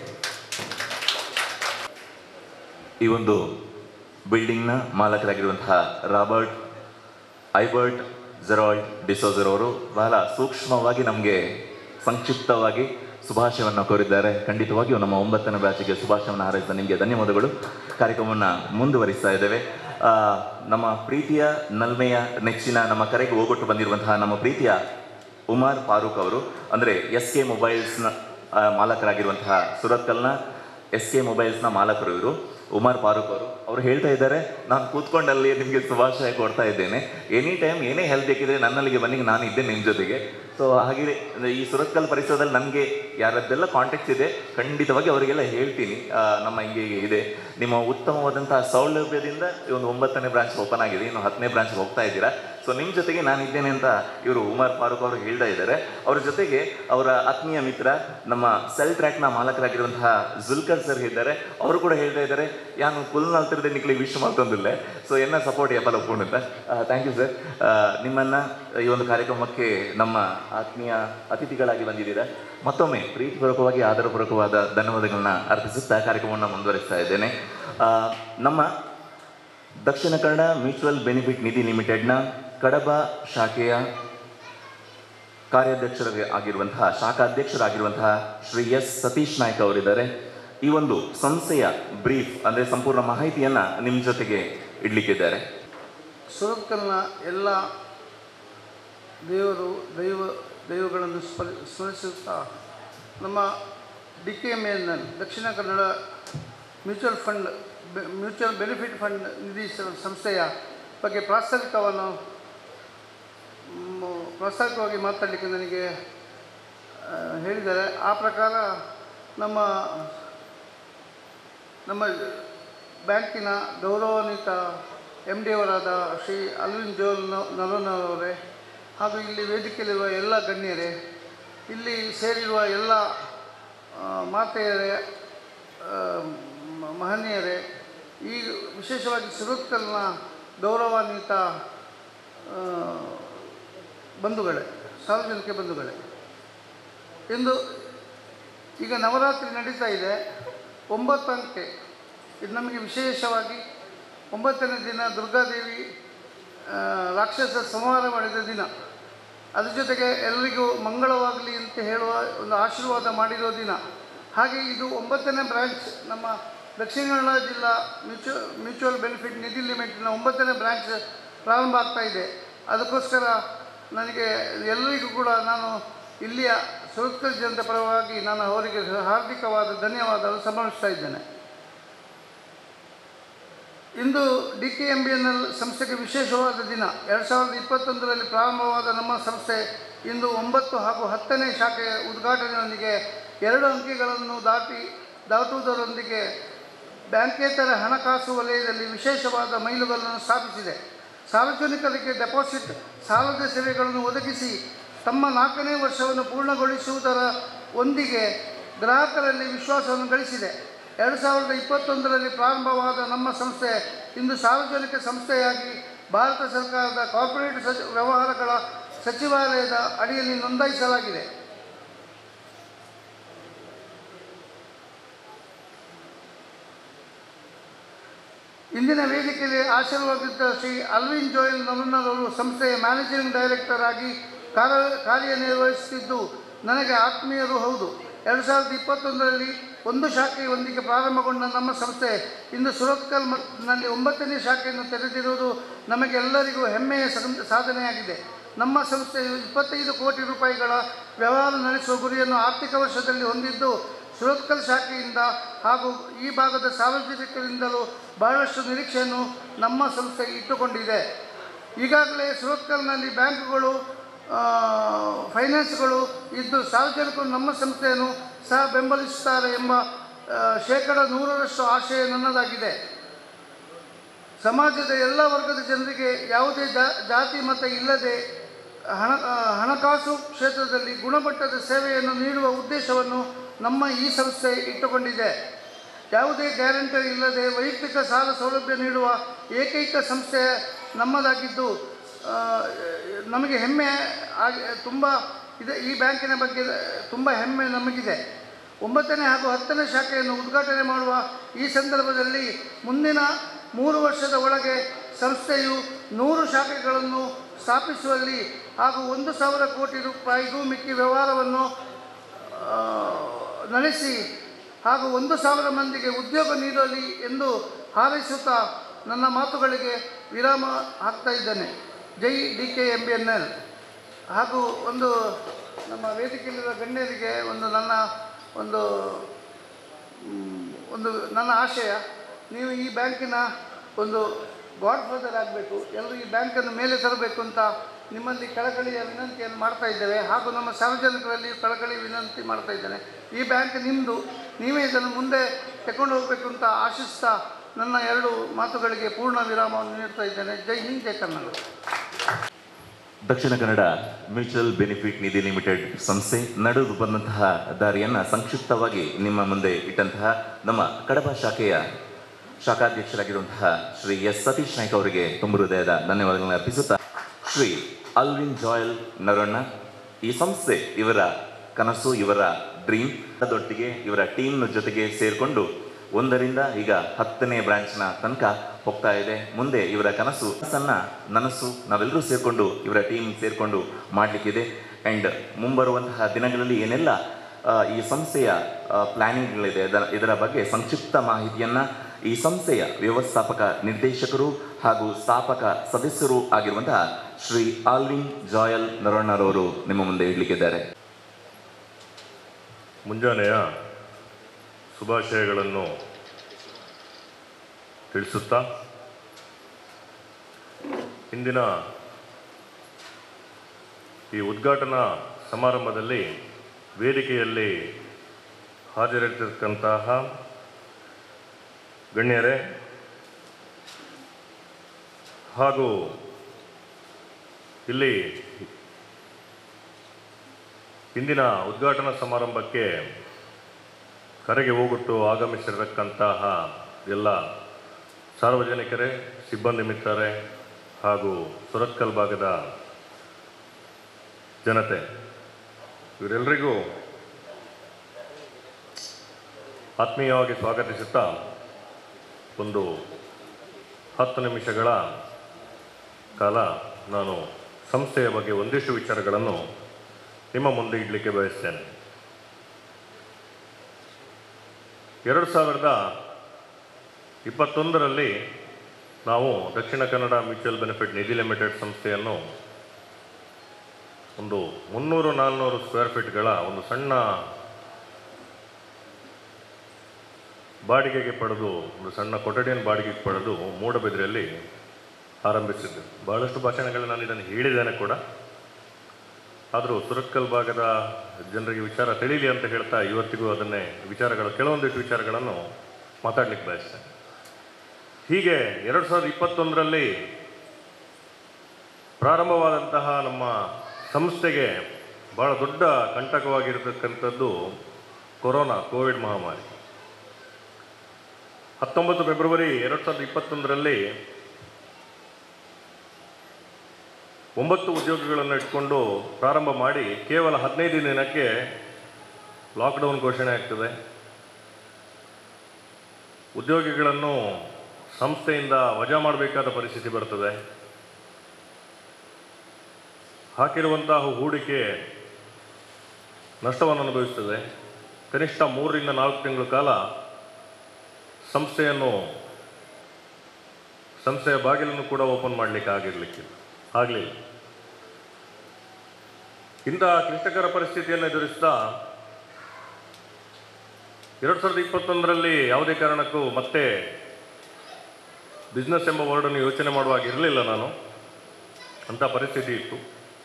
ಈ ಒಂದು ಬಿಲ್ಡಿಂಗ್ನ ಮಾಲಕರಾಗಿರುವಂತಹ ರಾಬರ್ಟ್ ಐಬರ್ಟ್ ಜೆರಾಲ್ಡ್ ಡಿಸೋಜರ್ ಅವರು ಬಹಳ ಸೂಕ್ಷ್ಮವಾಗಿ ನಮಗೆ ಸಂಕ್ಷಿಪ್ತವಾಗಿ ಶುಭಾಶಯವನ್ನು ಕೋರಿದ್ದಾರೆ ಖಂಡಿತವಾಗಿಯೂ ನಮ್ಮ ಒಂಬತ್ತನೇ ಬ್ಯಾಚಿಗೆ ಶುಭಾಶಯವನ್ನು ಹಾರೈಸಿದ ನಿಮಗೆ ಧನ್ಯವಾದಗಳು ಕಾರ್ಯಕ್ರಮವನ್ನು ಮುಂದುವರಿಸ್ತಾ ಇದ್ದೇವೆ ಆ, ನಮ್ಮ ಪ್ರೀತಿಯ ನಲ್ಮೆಯ ನೆಚ್ಚಿನ ನಮ್ಮ ಕರೆಗೆ ಹೋಗೊಟ್ಟು ಬಂದಿರುವಂತಹ ನಮ್ಮ ಪ್ರೀತಿಯ ಉಮಾರ್ ಫಾರೂಕ್ ಅವರು ಅಂದರೆ ಎಸ್ ಕೆ ಮೊಬೈಲ್ಸ್ನ ಆ, ಮಾಲಕರಾಗಿರುವಂತಹ ಸುರತ್ಕಲ್ನ ಎಸ್ ಕೆ ಮೊಬೈಲ್ಸ್ನ ಮಾಲಕರು ಇವರು ಉಮಾರ್ ಫಾರೂಕ್ ಅವರು ಅವರು ಹೇಳ್ತಾ ಇದ್ದಾರೆ ನಾನು ಕೂತ್ಕೊಂಡಲ್ಲಿ ನಿಮಗೆ ಶುಭಾಶಯ ಕೊಡ್ತಾ ಇದ್ದೇನೆ ಎನಿ ಟೈಮ್ ಏನೇ ಹೆಲ್ಪ್ ಬೇಕಿದ್ರೆ ನನ್ನಲ್ಲಿಗೆ ಬನ್ನಿ ನಾನು ಇದ್ದೇನೆ ನಿಮ್ಮ ಜೊತೆಗೆ ಸೊ ಹಾಗೆ ಈ ಸುರತ್ಕಲ್ ಪರಿಸರದಲ್ಲಿ ನನಗೆ ಯಾರದ್ದೆಲ್ಲ ಕಾಂಟ್ಯಾಕ್ಟ್ಸ್ ಇದೆ ಖಂಡಿತವಾಗಿ ಅವರಿಗೆಲ್ಲ ಹೇಳ್ತೀನಿ ಆ, ನಮ್ಮ ಹಿಂಗೆ ಹೀಗೆ ಇದೆ ನಿಮ್ಮ ಉತ್ತಮವಾದಂತಹ ಸೌಲಭ್ಯದಿಂದ ಈ ಒಂದು ಒಂಬತ್ತನೇ ಬ್ರಾಂಚ್ ಓಪನ್ ಆಗಿದೆ ಇನ್ನು ಹತ್ತನೇ ಬ್ರಾಂಚ್ ಹೋಗ್ತಾ ಇದ್ದೀರಾ ಸೊ ನಿಮ್ಮ ಜೊತೆಗೆ ನಾನು ಇದ್ದೇನೆ ಅಂತ ಇವರು ಉಮರ್ ಫಾರೂಕ್ ಅವರು ಹೇಳ್ತಾ ಇದ್ದಾರೆ ಅವರ ಜೊತೆಗೆ ಅವರ ಆತ್ಮೀಯ ಮಿತ್ರ ನಮ್ಮ ಸೆಲ್ ಟ್ರ್ಯಾಕ್ನ ಮಾಲಕರಾಗಿರುವಂತಹ ಜುಲ್ಕರ್ ಸರ್ ಇದ್ದಾರೆ ಅವರು ಕೂಡ ಹೇಳ್ತಾ ಇದ್ದಾರೆ ಯಾನು ಫುಲ್ ನಾಲ್ತಿರದೆ ನಿಕ್ಲಿ ವಿಶ್ ಮಾಡ್ತಂದಿಲ್ಲ ಸೊ ಎನ್ನ ಸಪೋರ್ಟ್ ಯಾಪಲ್ಲ ಒಪ್ಕೊಂಡ ಥ್ಯಾಂಕ್ ಯು ಸರ್ ನಿಮ್ಮನ್ನ ಈ ಒಂದು ಕಾರ್ಯಕ್ರಮಕ್ಕೆ ನಮ್ಮ ಆತ್ಮೀಯ ಅತಿಥಿಗಳಾಗಿ ಬಂದಿದ್ದೀರಾ ಮತ್ತೊಮ್ಮೆ ಪ್ರೀತಿಪೂರ್ವಕವಾಗಿ ಆದರಪೂರ್ವಕವಾದ ಧನ್ಯವಾದಗಳನ್ನ ಅರ್ಪಿಸುತ್ತಾ ಕಾರ್ಯಕ್ರಮವನ್ನು ಮುಂದುವರಿಸ್ತಾ ಇದ್ದೇನೆ ಆ, ನಮ್ಮ ದಕ್ಷಿಣ ಕನ್ನಡ ಮ್ಯೂಚುವಲ್ ಬೆನಿಫಿಟ್ ನಿಧಿ ಲಿಮಿಟೆಡ್ನ ಕಡಬ ಶಾಖೆಯ ಕಾರ್ಯಾಧ್ಯಕ್ಷರಾಗಿ ಆಗಿರುವಂತಹ ಶಾಖಾಧ್ಯಕ್ಷರಾಗಿರುವಂತಹ ಶ್ರೀ ಎಸ್ ಸತೀಶ್ ನಾಯ್ಕ ಅವರಿದ್ದಾರೆ ಈ ಒಂದು ಸಂಸ್ಥೆಯ ಬ್ರೀಫ್ ಅಂದರೆ ಸಂಪೂರ್ಣ ಮಾಹಿತಿಯನ್ನು ನಿಮ್ಮ ಜೊತೆಗೆ ಇಡ್ಲಿಕ್ಕಿದ್ದಾರೆ ಸುರತ್ಕಲ್ನ ಎಲ್ಲ ದೇವರು ದೈವ ದೈವಗಳನ್ನು ಸ್ಮರಿ ಸ್ಮರಿಸುತ್ತಾ ನಮ್ಮ D K M N Dakshina Kannada mutual fund ಬೆ- ಮ್ಯೂಚುವಲ್ ಬೆನಿಫಿಟ್ ಫಂಡ್ ನಿಧಿ ಸ- ಸಂಸ್ಥೆಯ ಬಗ್ಗೆ ಪ್ರಾಸ್ತಾವಿಕವನ್ನು ಮ್, ಪ್ರಾಸ್ತಾವಿಕವಾಗಿ ಮಾತಾಡಲಿಕ್ಕೆ ನನಗೆ ಆ, ಹೇಳಿದ್ದಾರೆ ಆ ಪ್ರಕಾರ ನಮ್ಮ ನಮ್ಮ ಬ್ಯಾಂಕಿನ ಗೌರವಾನ್ವಿತ ಎಮ್ ಡಿ ಅವರಾದ ಶ್ರೀ ಅಲ್ವಿನ್ ಜೋಲ್ ನರೋನವರೇ ಹಾಗೂ ಇಲ್ಲಿ ವೇದಿಕೆಯಲ್ಲಿರುವ ಎಲ್ಲ ಗಣ್ಯರೇ ಇಲ್ಲಿ ಸೇರಿರುವ ಎಲ್ಲ ಆ, ಮಾತೆಯರೇ ಆ, ಮ- ಮಹನೀಯರೇ ಈ ವಿಶೇಷವಾಗಿ ಸುರತ್ಕಲ್ನ ಗೌರವಾನ್ವಿತ ಆ, ಬಂಧುಗಳೇ ಸಾರ್ವಜನಿಕ ಬಂಧುಗಳೇ ಇಂದು ಈಗ ನವರಾತ್ರಿ ನಡೀತಾ ಇದೆ ಒಂಬತ್ತು ಅಂಕೆ ಇದು ನಮಗೆ ವಿಶೇಷವಾಗಿ ಒಂಬತ್ತನೇ ದಿನ ದುರ್ಗಾದೇವಿ ಆ, ರಾಕ್ಷಸ ಸಂಹಾರ ಮಾಡಿದ ದಿನ ಅದ್ರ ಜೊತೆಗೆ ಎಲ್ಲರಿಗೂ ಮಂಗಳವಾಗಲಿ ಅಂತ ಹೇಳುವ ಒಂದು ಆಶೀರ್ವಾದ ಮಾಡಿರೋ ದಿನ ಹಾಗೆ ಇದು ಒಂಬತ್ತನೇ ಬ್ರ್ಯಾಂಚ್ ನಮ್ಮ ದಕ್ಷಿಣ ಕನ್ನಡ ಜಿಲ್ಲಾ ಮ್ಯೂಚು ಮ್ಯೂಚುವಲ್ ಬೆನಿಫಿಟ್ ನಿಧಿ ಲಿಮಿಟ್ನ ಒಂಬತ್ತನೇ ಬ್ರ್ಯಾಂಚ್ ಪ್ರಾರಂಭ ಆಗ್ತಾ ಇದೆ ಅದಕ್ಕೋಸ್ಕರ ನನಗೆ ಎಲ್ಲರಿಗೂ ಕೂಡ ನಾನು ಇಲ್ಲಿಯ ಸುರತ್ಕಲ್ ಜನತೆ ಪರವಾಗಿ ನಾನು ಅವರಿಗೆ ಹಾರ್ದಿಕವಾದ ಧನ್ಯವಾದಗಳು ಸಮರ್ಪಿಸ್ತಾ ಇದ್ದೇನೆ ಇಂದು D K M B N L ಸಂಸ್ಥೆಗೆ ವಿಶೇಷವಾದ ದಿನ ಎರಡು ಸಾವಿರದ ಇಪ್ಪತ್ತೊಂದರಲ್ಲಿ ಪ್ರಾರಂಭವಾದ ನಮ್ಮ ಸಂಸ್ಥೆ ಇಂದು ಒಂಬತ್ತು ಹಾಗೂ ಹತ್ತನೇ ಶಾಖೆಯ ಉದ್ಘಾಟನೆಯೊಂದಿಗೆ ಎರಡು ಅಂಕಿಗಳನ್ನು ದಾಟಿ ದಾಟುವುದರೊಂದಿಗೆ ಬ್ಯಾಂಕೇತರ ಹಣಕಾಸು ವಲಯದಲ್ಲಿ ವಿಶೇಷವಾದ ಮೈಲುಗಲ್ಲನ್ನು ಸ್ಥಾಪಿಸಿದೆ ಸಾರ್ವಜನಿಕರಿಗೆ ಡೆಪಾಸಿಟ್ ಸಾಲದ ಸೇವೆಗಳನ್ನು ಒದಗಿಸಿ ತಮ್ಮ ನಾಲ್ಕನೇ ವರ್ಷವನ್ನು ಪೂರ್ಣಗೊಳಿಸುವುದರ ಒಂದಿಗೆ ಗ್ರಾಹಕರಲ್ಲಿ ವಿಶ್ವಾಸವನ್ನು ಗಳಿಸಿದೆ ಎರಡು ಸಾವಿರದ ಇಪ್ಪತ್ತೊಂದರಲ್ಲಿ ಪ್ರಾರಂಭವಾದ ನಮ್ಮ ಸಂಸ್ಥೆ ಇಂದು ಸಾರ್ವಜನಿಕ ಸಂಸ್ಥೆಯಾಗಿ ಭಾರತ ಸರ್ಕಾರದ ಕಾರ್ಪೊರೇಟ್ ಸಚ ವ್ಯವಹಾರಗಳ ಸಚಿವಾಲಯದ ಅಡಿಯಲ್ಲಿ ನೋಂದಾಯಿಸಲಾಗಿದೆ ಇಂದಿನ ವೇದಿಕೆಯಲ್ಲಿ ಆಶೀರ್ವಾದಿತ ಶ್ರೀ ಅಲ್ವಿನ್ ಜೋಯಲ್ ನವನ್ನರವರು ಸಂಸ್ಥೆಯ ಮ್ಯಾನೇಜಿಂಗ್ ಡೈರೆಕ್ಟರ್ ಆಗಿ ಕಾರ್ಯ ಕಾರ್ಯನಿರ್ವಹಿಸುತ್ತಿದ್ದು ನನಗೆ ಆತ್ಮೀಯರು ಹೌದು ಎರಡು ಸಾವಿರದ ಇಪ್ಪತ್ತೊಂದರಲ್ಲಿ ಒಂದು ಶಾಖೆಯೊಂದಿಗೆ ಪ್ರಾರಂಭಗೊಂಡ ನಮ್ಮ ಸಂಸ್ಥೆ ಇಂದು ಸುರತ್ಕಲ್ ಮ- ನಲ್ಲಿ ಒಂಬತ್ತನೇ ಶಾಖೆಯನ್ನು ತೆರೆದಿರುವುದು ನಮಗೆಲ್ಲರಿಗೂ ಹೆಮ್ಮೆಯ ಸಂ- ಸಾಧನೆಯಾಗಿದೆ ನಮ್ಮ ಸಂಸ್ಥೆಯು ಇಪ್ಪತ್ತೈದು ಕೋಟಿ ರೂಪಾಯಿಗಳ ವ್ಯವಹಾರ ನಡೆಸುವ ಗುರಿಯನ್ನು ಆರ್ಥಿಕ ವರ್ಷದಲ್ಲಿ ಹೊಂದಿದ್ದು ಸುರತ್ಕಲ್ ಶಾಖೆಯಿಂದ ಹಾಗೂ ಈ ಭಾಗದ ಸಾರ್ವಜನಿಕರಿಂದಲೂ ಬಹಳಷ್ಟು ನಿರೀಕ್ಷೆಯನ್ನು ನಮ್ಮ ಸಂಸ್ಥೆ ಇಟ್ಟುಕೊಂಡಿದೆ ಈಗಾಗಲೇ ಸುರತ್ಕಲ್ನಲ್ಲಿ ಬ್ಯಾಂಕುಗಳು ಆ, ಫೈನಾನ್ಸ್ಗಳು ಇದ್ದು ಸಾರ್ವಜನಿಕರು ನಮ್ಮ ಸಂಸ್ಥೆಯನ್ನು ಸಹ ಬೆಂಬಲಿಸುತ್ತಾರೆ ಎಂಬ ಆ, ಶೇಕಡ ನೂರರಷ್ಟು ಆಶಯ ನನ್ನದಾಗಿದೆ ಸಮಾಜದ ಎಲ್ಲ ವರ್ಗದ ಜನರಿಗೆ ಯಾವುದೇ ಜಾ ಜಾತಿ ಮತ ಇಲ್ಲದೆ ಹಣ ಆ, ಹಣಕಾಸು ಕ್ಷೇತ್ರದಲ್ಲಿ ಗುಣಮಟ್ಟದ ಸೇವೆಯನ್ನು ನೀಡುವ ಉದ್ದೇಶವನ್ನು ನಮ್ಮ ಈ ಸಂಸ್ಥೆ ಇಟ್ಟುಕೊಂಡಿದೆ ಯಾವುದೇ ಗ್ಯಾರಂಟಿ ಇಲ್ಲದೆ ವೈಯಕ್ತಿಕ ಸಾಲ ಸೌಲಭ್ಯ ನೀಡುವ ಏಕೈಕ ಸಂಸ್ಥೆ ನಮ್ಮದಾಗಿದ್ದು ಆ, ನಮಗೆ ಹೆಮ್ಮೆ ಆಗಿ ತುಂಬ ಇದೆ ಈ ಬ್ಯಾಂಕಿನ ಬಗ್ಗೆ ತುಂಬ ಹೆಮ್ಮೆ ನಮಗಿದೆ ಒಂಬತ್ತನೇ ಹಾಗೂ ಹತ್ತನೇ ಶಾಖೆಯನ್ನು ಉದ್ಘಾಟನೆ ಮಾಡುವ ಈ ಸಂದರ್ಭದಲ್ಲಿ ಮುಂದಿನ ಮೂರು ವರ್ಷದ ಒಳಗೆ ಸಂಸ್ಥೆಯು ನೂರು ಶಾಖೆಗಳನ್ನು ಸ್ಥಾಪಿಸುವಲ್ಲಿ ಹಾಗೂ ಒಂದು ಸಾವಿರ ಕೋಟಿ ರೂಪಾಯಿಗೂ ಮಿಕ್ಕಿ ವ್ಯವಹಾರವನ್ನು ಆ, ನಡೆಸಿ ಹಾಗೂ ಒಂದು ಸಾವಿರ ಮಂದಿಗೆ ಉದ್ಯೋಗ ನೀಡಲಿ ಎಂದು ಹಾರೈಸುತ್ತಾ ನನ್ನ ಮಾತುಗಳಿಗೆ ವಿರಾಮ ಹಾಕ್ತಾ ಇದ್ದೇನೆ ಜೈ D K M B N L ಹಾಗೂ ಒಂದು ನಮ್ಮ ವೇದಿಕೆಯಲ್ಲಿರುವ ಗಣ್ಯರಿಗೆ ಒಂದು ನನ್ನ ಒಂದು ಮ್, ಒಂದು ನನ್ನ ಆಶಯ ನೀವು ಈ ಬ್ಯಾಂಕಿನ ಒಂದು ಗಾಡ್ ಫಾದರ್ ಆಗಬೇಕು ಎಲ್ಲರೂ ಈ ಬ್ಯಾಂಕನ್ನು ಮೇಲೆ ತರಬೇಕು ಅಂತ ನಿಮ್ಮಲ್ಲಿ ಕಳಕಳಿಯ ವಿನಂತಿಯನ್ನು ಮಾಡ್ತಾ ಇದ್ದೇವೆ ಹಾಗೂ ನಮ್ಮ ಸಾರ್ವಜನಿಕರಲ್ಲಿ ಕಳಕಳಿ ವಿನಂತಿ ಮಾಡ್ತಾ ಇದ್ದೇನೆ ಈ ಬ್ಯಾಂಕ್ ನಿಮ್ಮದು ನೀವೇ ಇದನ್ನು ಮುಂದೆ ತಗೊಂಡು ಹೋಗಬೇಕು ಅಂತ ಆಶಿಸ್ತಾ ನನ್ನ ಎರಡು ಮಾತುಗಳಿಗೆ ಪೂರ್ಣ ವಿರಾಮವನ್ನು ನೀಡ್ತಾ ಇದ್ದೇನೆ ಜೈ ಹಿಂದ್ ಜೈ Kannada Dakshina Kannada mutual benefit Nidhi limited ಸಂಸ್ಥೆ ನಡೆದು ಬಂದಂತಹ ದಾರಿಯನ್ನು ಸಂಕ್ಷಿಪ್ತವಾಗಿ ನಿಮ್ಮ ಮುಂದೆ ಇಟ್ಟಂತಹ ನಮ್ಮ ಕಡಬ ಶಾಖೆಯ ಶಾಖಾಧ್ಯಕ್ಷರಾಗಿರುವಂತಹ ಶ್ರೀ ಎಸ್ ಸತೀಶ್ ನಾಯ್ಕ ಅವರಿಗೆ ತುಂಬ ಹೃದಯದ ಧನ್ಯವಾದಗಳನ್ನು ಅರ್ಪಿಸುತ್ತಾ ಶ್ರೀ ಅಲ್ವಿನ್ ಜಾಯಲ್ ನರಣ್ಣ ಈ ಸಂಸ್ಥೆ ಇವರ ಕನಸು ಇವರ ಡ್ರೀಮ್ ಅದರೊಟ್ಟಿಗೆ ಇವರ ಟೀಮ್ನ ಜೊತೆಗೆ ಸೇರಿಕೊಂಡು ಒಂದರಿಂದ ಈಗ ಹತ್ತನೇ ಬ್ರಾಂಚ್ನ ತನಕ ಹೋಗ್ತಾ ಇದೆ ಮುಂದೆ ಇವರ ಕನಸು ಕನಸನ್ನ ನನಸು ನಾವೆಲ್ಲರೂ ಸೇರಿಕೊಂಡು ಇವರ ಟೀಮ್ ಸೇರಿಕೊಂಡು ಮಾಡಲಿಕ್ಕಿದೆ ಆ್ಯಂಡ್ ಮುಂಬರುವಂತಹ ದಿನಗಳಲ್ಲಿ ಏನೆಲ್ಲ ಆ, ಈ ಸಂಸ್ಥೆಯ ಪ್ಲಾನಿಂಗ್ಗಳಿದೆ ಇದರ ಇದರ ಬಗ್ಗೆ ಸಂಕ್ಷಿಪ್ತ ಮಾಹಿತಿಯನ್ನು ಈ ಸಂಸ್ಥೆಯ ವ್ಯವಸ್ಥಾಪಕ ನಿರ್ದೇಶಕರು ಹಾಗೂ ಸ್ಥಾಪಕ ಸದಸ್ಯರು ಆಗಿರುವಂತಹ ಶ್ರೀ ಆಲ್ವಿನ್ ಜಾಯಲ್ ನರೋಣ್ಣರವರು ನಿಮ್ಮ ಮುಂದೆ ಇಡಲಿಕ್ಕಿದ್ದಾರೆ ಮುಂಜಾನೆಯ ಶುಭಾಶಯಗಳನ್ನು ತಿಳಿಸುತ್ತಾ ಇಂದಿನ ಈ ಉದ್ಘಾಟನಾ ಸಮಾರಂಭದಲ್ಲಿ ವೇದಿಕೆಯಲ್ಲಿ ಹಾಜರಿರ್ತಕ್ಕಂತಹ ಗಣ್ಯರೇ ಹಾಗೂ ಇಲ್ಲಿ ಇಂದಿನ ಉದ್ಘಾಟನಾ ಸಮಾರಂಭಕ್ಕೆ ಕರೆಗೆ ಹೋಗುಟ್ಟು ಆಗಮಿಸಿರತಕ್ಕಂತಹ ಎಲ್ಲ ಸಾರ್ವಜನಿಕರೇ ಸಿಬ್ಬಂದಿ ಮಿತ್ರರೇ ಹಾಗೂ ಸುರತ್ಕಲ್ ಭಾಗದ ಜನತೆ ಇವರೆಲ್ಲರಿಗೂ ಆತ್ಮೀಯವಾಗಿ ಸ್ವಾಗತಿಸುತ್ತಾ ಒಂದು ಹತ್ತು ನಿಮಿಷಗಳ ಕಾಲ ನಾನು ಸಂಸ್ಥೆಯ ಬಗ್ಗೆ ಒಂದಿಷ್ಟು ವಿಚಾರಗಳನ್ನು ನಿಮ್ಮ ಮುಂದೆ ಇಡಲಿಕ್ಕೆ ಬಯಸ್ತೇನೆ ಎರಡು ಸಾವಿರದ ಇಪ್ಪತ್ತೊಂದರಲ್ಲಿ ನಾವು Dakshina Kannada mutual benefit Nidhi limited ಸಂಸ್ಥೆಯನ್ನು ಒಂದು ಮುನ್ನೂರು ನಾಲ್ನೂರು ಸ್ಕ್ವೇರ್ ಫೀಟ್ಗಳ ಒಂದು ಸಣ್ಣ ಬಾಡಿಗೆಗೆ ಪಡೆದು ಒಂದು ಸಣ್ಣ ಕೊಠಡಿಯನ್ನು ಬಾಡಿಗೆಗೆ ಪಡೆದು ಮೂಡಬಿದ್ರೆಯಲ್ಲಿ ಆರಂಭಿಸಿದ್ದು ಬಹಳಷ್ಟು ಭಾಷಣಗಳು ನಾನು ಇದನ್ನು ಹೇಳಿದ್ದೇನೆ ಕೂಡ ಆದರೂ ಸುರತ್ಕಲ್ ಭಾಗದ ಜನರಿಗೆ ವಿಚಾರ ತಿಳಿಯಲಿ ಅಂತ ಹೇಳ್ತಾ ಇವತ್ತಿಗೂ ಅದನ್ನೇ ವಿಚಾರಗಳು ಕೆಲವೊಂದಿಷ್ಟು ವಿಚಾರಗಳನ್ನು ಮಾತಾಡ್ಲಿಕ್ಕೆ ಬಯಸ್ತೇನೆ ಹೀಗೆ ಎರಡು ಸಾವಿರದ ಇಪ್ಪತ್ತೊಂದರಲ್ಲಿ ಪ್ರಾರಂಭವಾದಂತಹ ನಮ್ಮ ಸಂಸ್ಥೆಗೆ ಬಹಳ ದೊಡ್ಡ ಕಂಟಕವಾಗಿರತಕ್ಕಂಥದ್ದು ಕೊರೋನಾ ಕೋವಿಡ್ ಮಹಾಮಾರಿ ಹತ್ತೊಂಬತ್ತು ಫೆಬ್ರವರಿ ಎರಡು ಸಾವಿರದ ಇಪ್ಪತ್ತೊಂದರಲ್ಲಿ ಒಂಬತ್ತು ಉದ್ಯೋಗಿಗಳನ್ನು ಇಟ್ಕೊಂಡು ಪ್ರಾರಂಭ ಮಾಡಿ ಕೇವಲ ಹದಿನೈದು ದಿನಕ್ಕೆ ಲಾಕ್ಡೌನ್ ಘೋಷಣೆ ಆಗ್ತದೆ ಉದ್ಯೋಗಿಗಳನ್ನು ಸಂಸ್ಥೆಯಿಂದ ವಜಾ ಮಾಡಬೇಕಾದ ಪರಿಸ್ಥಿತಿ ಬರ್ತದೆ ಹಾಕಿರುವಂತಹ ಹೂಡಿಕೆ ನಷ್ಟವನ್ನು ಅನುಭವಿಸ್ತದೆ ಕನಿಷ್ಠ ಮೂರರಿಂದ ನಾಲ್ಕು ತಿಂಗಳ ಕಾಲ ಸಂಸ್ಥೆಯನ್ನು ಸಂಸ್ಥೆಯ ಬಾಗಿಲನ್ನು ಕೂಡ ಓಪನ್ ಮಾಡಲಿಕ್ಕೆ ಆಗಿರಲಿಕ್ಕಿಲ್ಲ ಆಗಲಿಲ್ಲ ಇಂತಹ ಕ್ಲಿಷ್ಟಕರ ಪರಿಸ್ಥಿತಿಯನ್ನು ಎದುರಿಸ್ತಾ ಎರಡು ಸಾವಿರದ ಇಪ್ಪತ್ತೊಂದರಲ್ಲಿ ಯಾವುದೇ ಕಾರಣಕ್ಕೂ ಮತ್ತೆ ಬಿಸ್ನೆಸ್ ಎಂಬ ವರ್ಡನ್ನು ಯೋಚನೆ ಮಾಡುವಾಗ ಇರಲಿಲ್ಲ ನಾನು ಅಂಥ ಪರಿಸ್ಥಿತಿ ಇತ್ತು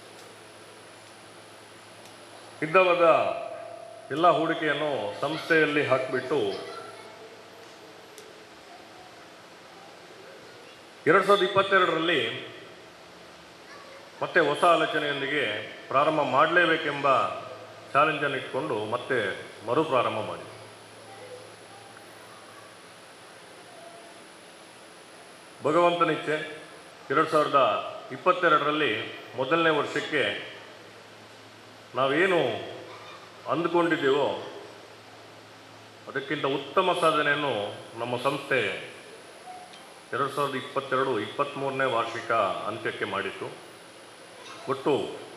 ಇದ್ದವಾಗ ಎಲ್ಲ ಹೂಡಿಕೆಯನ್ನು ಸಂಸ್ಥೆಯಲ್ಲಿ ಹಾಕಿಬಿಟ್ಟು ಎರಡು ಸಾವಿರದ ಇಪ್ಪತ್ತೆರಡರಲ್ಲಿ ಮತ್ತೆ ಹೊಸ ಆಲೋಚನೆಯೊಂದಿಗೆ ಪ್ರಾರಂಭ ಮಾಡಲೇಬೇಕೆಂಬ ಚಾಲೆಂಜನ್ನು ಇಟ್ಕೊಂಡು ಮತ್ತೆ ಮರು ಪ್ರಾರಂಭ ಮಾಡಿ ಭಗವಂತನಿಚ್ಛೆ ಎರಡು ಸಾವಿರದ ಇಪ್ಪತ್ತೆರಡರಲ್ಲಿ ಮೊದಲನೇ ವರ್ಷಕ್ಕೆ ನಾವೇನು ಅಂದುಕೊಂಡಿದ್ದೀವೋ ಅದಕ್ಕಿಂತ ಉತ್ತಮ ಸಾಧನೆಯನ್ನು ನಮ್ಮ ಸಂಸ್ಥೆ ಎರಡು ಸಾವಿರದ ಇಪ್ಪತ್ತೆರಡು ಇಪ್ಪತ್ತ್ಮೂರನೇ ವಾರ್ಷಿಕ ಅಂತ್ಯಕ್ಕೆ ಮಾಡಿತ್ತು ಒಟ್ಟು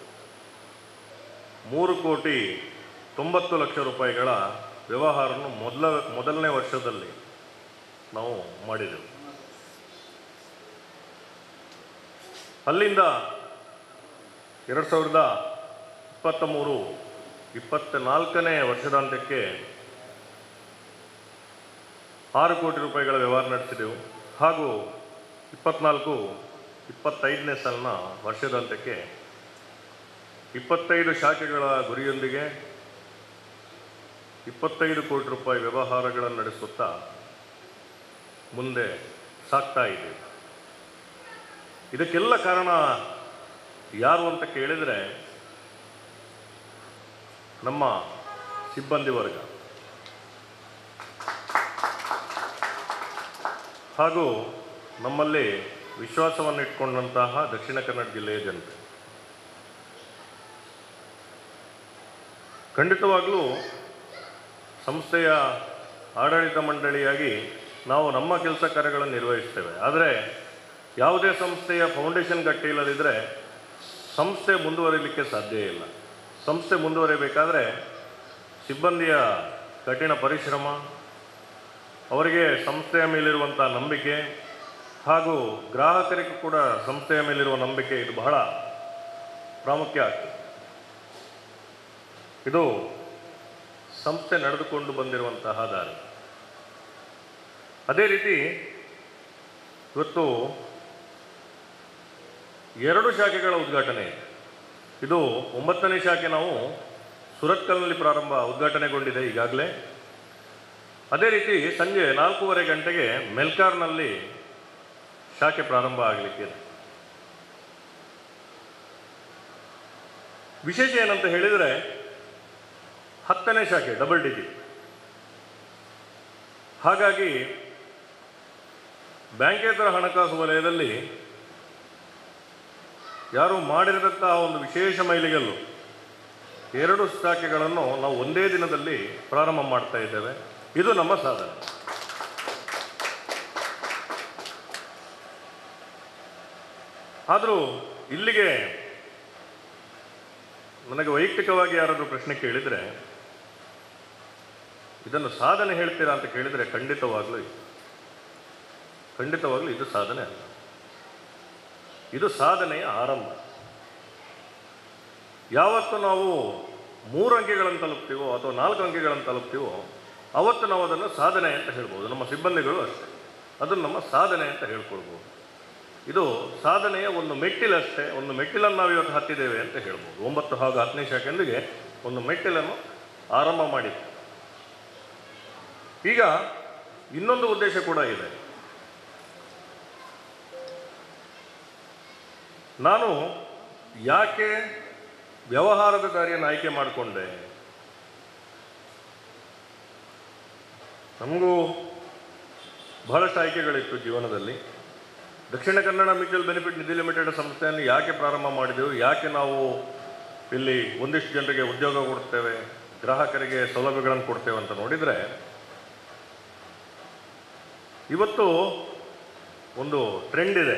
ಮೂರು ಕೋಟಿ ತೊಂಬತ್ತು ಲಕ್ಷ ರೂಪಾಯಿಗಳ ವ್ಯವಹಾರವನ್ನು ಮೊದಲ ಮೊದಲನೇ ವರ್ಷದಲ್ಲಿ ನಾವು ಮಾಡಿದೆವು ಅಲ್ಲಿಂದ ಎರಡು ಸಾವಿರದ ಇಪ್ಪತ್ತ ಮೂರು ಇಪ್ಪತ್ತ ನಾಲ್ಕನೇ ವರ್ಷದಾಂತ್ಯಕ್ಕೆ ಆರು ಕೋಟಿ ರೂಪಾಯಿಗಳ ವ್ಯವಹಾರ ನಡೆಸಿದೆವು ಹಾಗೂ ಇಪ್ಪತ್ನಾಲ್ಕು ಇಪ್ಪತ್ತೈದನೇ ಸಾಲಿನ ವರ್ಷದಾಂತ್ಯಕ್ಕೆ ಇಪ್ಪತ್ತೈದು ಶಾಖೆಗಳ ಗುರಿಯೊಂದಿಗೆ ಇಪ್ಪತ್ತೈದು ಕೋಟಿ ರೂಪಾಯಿ ವ್ಯವಹಾರಗಳನ್ನು ನಡೆಸುತ್ತಾ ಮುಂದೆ ಸಾಗ್ತಾ ಇದ್ದೀವಿ ಇದಕ್ಕೆಲ್ಲ ಕಾರಣ ಯಾರು ಅಂತ ಕೇಳಿದರೆ ನಮ್ಮ ಸಿಬ್ಬಂದಿ ವರ್ಗ ಹಾಗೂ ನಮ್ಮಲ್ಲಿ ವಿಶ್ವಾಸವನ್ನು ಇಟ್ಕೊಂಡಂತಹ ದಕ್ಷಿಣ ಕನ್ನಡ ಜಿಲ್ಲೆಯ ಜನತೆ ಖಂಡಿತವಾಗಲೂ ಸಂಸ್ಥೆಯ ಆಡಳಿತ ಮಂಡಳಿಯಾಗಿ ನಾವು ನಮ್ಮ ಕೆಲಸ ಕಾರ್ಯಗಳನ್ನು ನಿರ್ವಹಿಸ್ತೇವೆ ಆದರೆ ಯಾವುದೇ ಸಂಸ್ಥೆಯ ಫೌಂಡೇಶನ್ ಗಟ್ಟಿ ಇಲ್ಲದಿದ್ದರೆ ಸಂಸ್ಥೆ ಮುಂದುವರಿಲಿಕ್ಕೆ ಸಾಧ್ಯ ಇಲ್ಲ ಸಂಸ್ಥೆ ಮುಂದುವರಿಬೇಕಾದ್ರೆ ಸಿಬ್ಬಂದಿಯ ಕಠಿಣ ಪರಿಶ್ರಮ ಅವರಿಗೆ ಸಂಸ್ಥೆಯ ಮೇಲಿರುವಂಥ ನಂಬಿಕೆ ಹಾಗೂ ಗ್ರಾಹಕರಿಗೂ ಕೂಡ ಸಂಸ್ಥೆಯ ಮೇಲಿರುವ ನಂಬಿಕೆ ಇದು ಬಹಳ ಪ್ರಾಮುಖ್ಯ ಆಗ್ತದೆ ಇದು ಸಂಸ್ಥೆ ನಡೆದುಕೊಂಡು ಬಂದಿರುವಂತಹ ದಾರಿ ಅದೇ ರೀತಿ ಇವತ್ತು ಎರಡು ಶಾಖೆಗಳ ಉದ್ಘಾಟನೆ ಇದೆ ಇದು ಒಂಬತ್ತನೇ ಶಾಖೆ ನಾವು ಸುರತ್ಕಲ್ನಲ್ಲಿ ಪ್ರಾರಂಭ ಉದ್ಘಾಟನೆಗೊಂಡಿದೆ ಈಗಾಗಲೇ ಅದೇ ರೀತಿ ಸಂಜೆ ನಾಲ್ಕೂವರೆ ಗಂಟೆಗೆ ಮೆಲ್ಕಾರ್ನಲ್ಲಿ ಶಾಖೆ ಪ್ರಾರಂಭ ಆಗಲಿಕ್ಕಿದೆ ವಿಶೇಷ ಏನಂತ ಹೇಳಿದರೆ ಹತ್ತನೇ ಶಾಖೆ ಡಬಲ್ ಡಿಜಿಟ್ ಹಾಗಾಗಿ ಬ್ಯಾಂಕೇತರ ಹಣಕಾಸು ವಲಯದಲ್ಲಿ ಯಾರು ಮಾಡಿರದಂತಹ ಒಂದು ವಿಶೇಷ ಮೈಲಿಗಲ್ಲು ಎರಡು ಶಾಖೆಗಳನ್ನು ನಾವು ಒಂದೇ ದಿನದಲ್ಲಿ ಪ್ರಾರಂಭ ಮಾಡ್ತಾ ಇದ್ದೇವೆ ಇದು ನಮ್ಮ ಸಾಧನೆ ಆದರೂ ಇಲ್ಲಿಗೆ ನನಗೆ ವೈಯಕ್ತಿಕವಾಗಿ ಯಾರಾದರೂ ಪ್ರಶ್ನೆ ಕೇಳಿದರೆ ಇದನ್ನು ಸಾಧನೆ ಹೇಳ್ತೀರಾ ಅಂತ ಕೇಳಿದರೆ ಖಂಡಿತವಾಗ್ಲೂ ಇಲ್ಲ. ಖಂಡಿತವಾಗ್ಲೂ ಇದು ಸಾಧನೆ ಅಲ್ಲ ಇದು ಸಾಧನೆಯ ಆರಂಭ ಯಾವತ್ತು ನಾವು ಮೂರು ಅಂಕೆಗಳನ್ನು ತಲುಪ್ತೀವೋ ಅಥವಾ ನಾಲ್ಕು ಅಂಕೆಗಳನ್ನು ತಲುಪ್ತೀವೋ ಅವತ್ತು ನಾವು ಅದನ್ನು ಸಾಧನೆ ಅಂತ ಹೇಳ್ಬೋದು ನಮ್ಮ ಸಿಬ್ಬಂದಿಗಳು ಅಷ್ಟೇ ಅದನ್ನು ನಮ್ಮ ಸಾಧನೆ ಅಂತ ಹೇಳ್ಕೊಳ್ಬೋದು ಇದು ಸಾಧನೆಯ ಒಂದು ಮೆಟ್ಟಿಲಷ್ಟೇ ಒಂದು ಮೆಟ್ಟಿಲನ್ನು ನಾವು ಇವತ್ತು ಹತ್ತಿದ್ದೇವೆ ಅಂತ ಹೇಳ್ಬೋದು ಒಂಬತ್ತು ಹಾಗೂ ಹತ್ತನೇ ಶಾಖೆಯೊಂದಿಗೆ ಒಂದು ಮೆಟ್ಟಿಲನ್ನು ಆರಂಭ ಮಾಡಿತ್ತು ಈಗ ಇನ್ನೊಂದು ಉದ್ದೇಶ ಕೂಡ ಇದೆ ನಾನು ಯಾಕೆ ವ್ಯವಹಾರದ ದಾರಿಯನ್ನು ಆಯ್ಕೆ ಮಾಡಿಕೊಂಡೆ ನಮಗೂ ಬಹಳಷ್ಟು ಆಯ್ಕೆಗಳಿತ್ತು ಜೀವನದಲ್ಲಿ Dakshina Kannada mutual benefit Nidhi limited ಸಂಸ್ಥೆಯನ್ನು ಯಾಕೆ ಪ್ರಾರಂಭ ಮಾಡಿದೆವು ಯಾಕೆ ನಾವು ಇಲ್ಲಿ ಒಂದಿಷ್ಟು ಜನರಿಗೆ ಉದ್ಯೋಗ ಕೊಡ್ತೇವೆ ಗ್ರಾಹಕರಿಗೆ ಸೌಲಭ್ಯಗಳನ್ನು ಕೊಡ್ತೇವೆ ಅಂತ ನೋಡಿದರೆ ಇವತ್ತು ಒಂದು ಟ್ರೆಂಡ್ ಇದೆ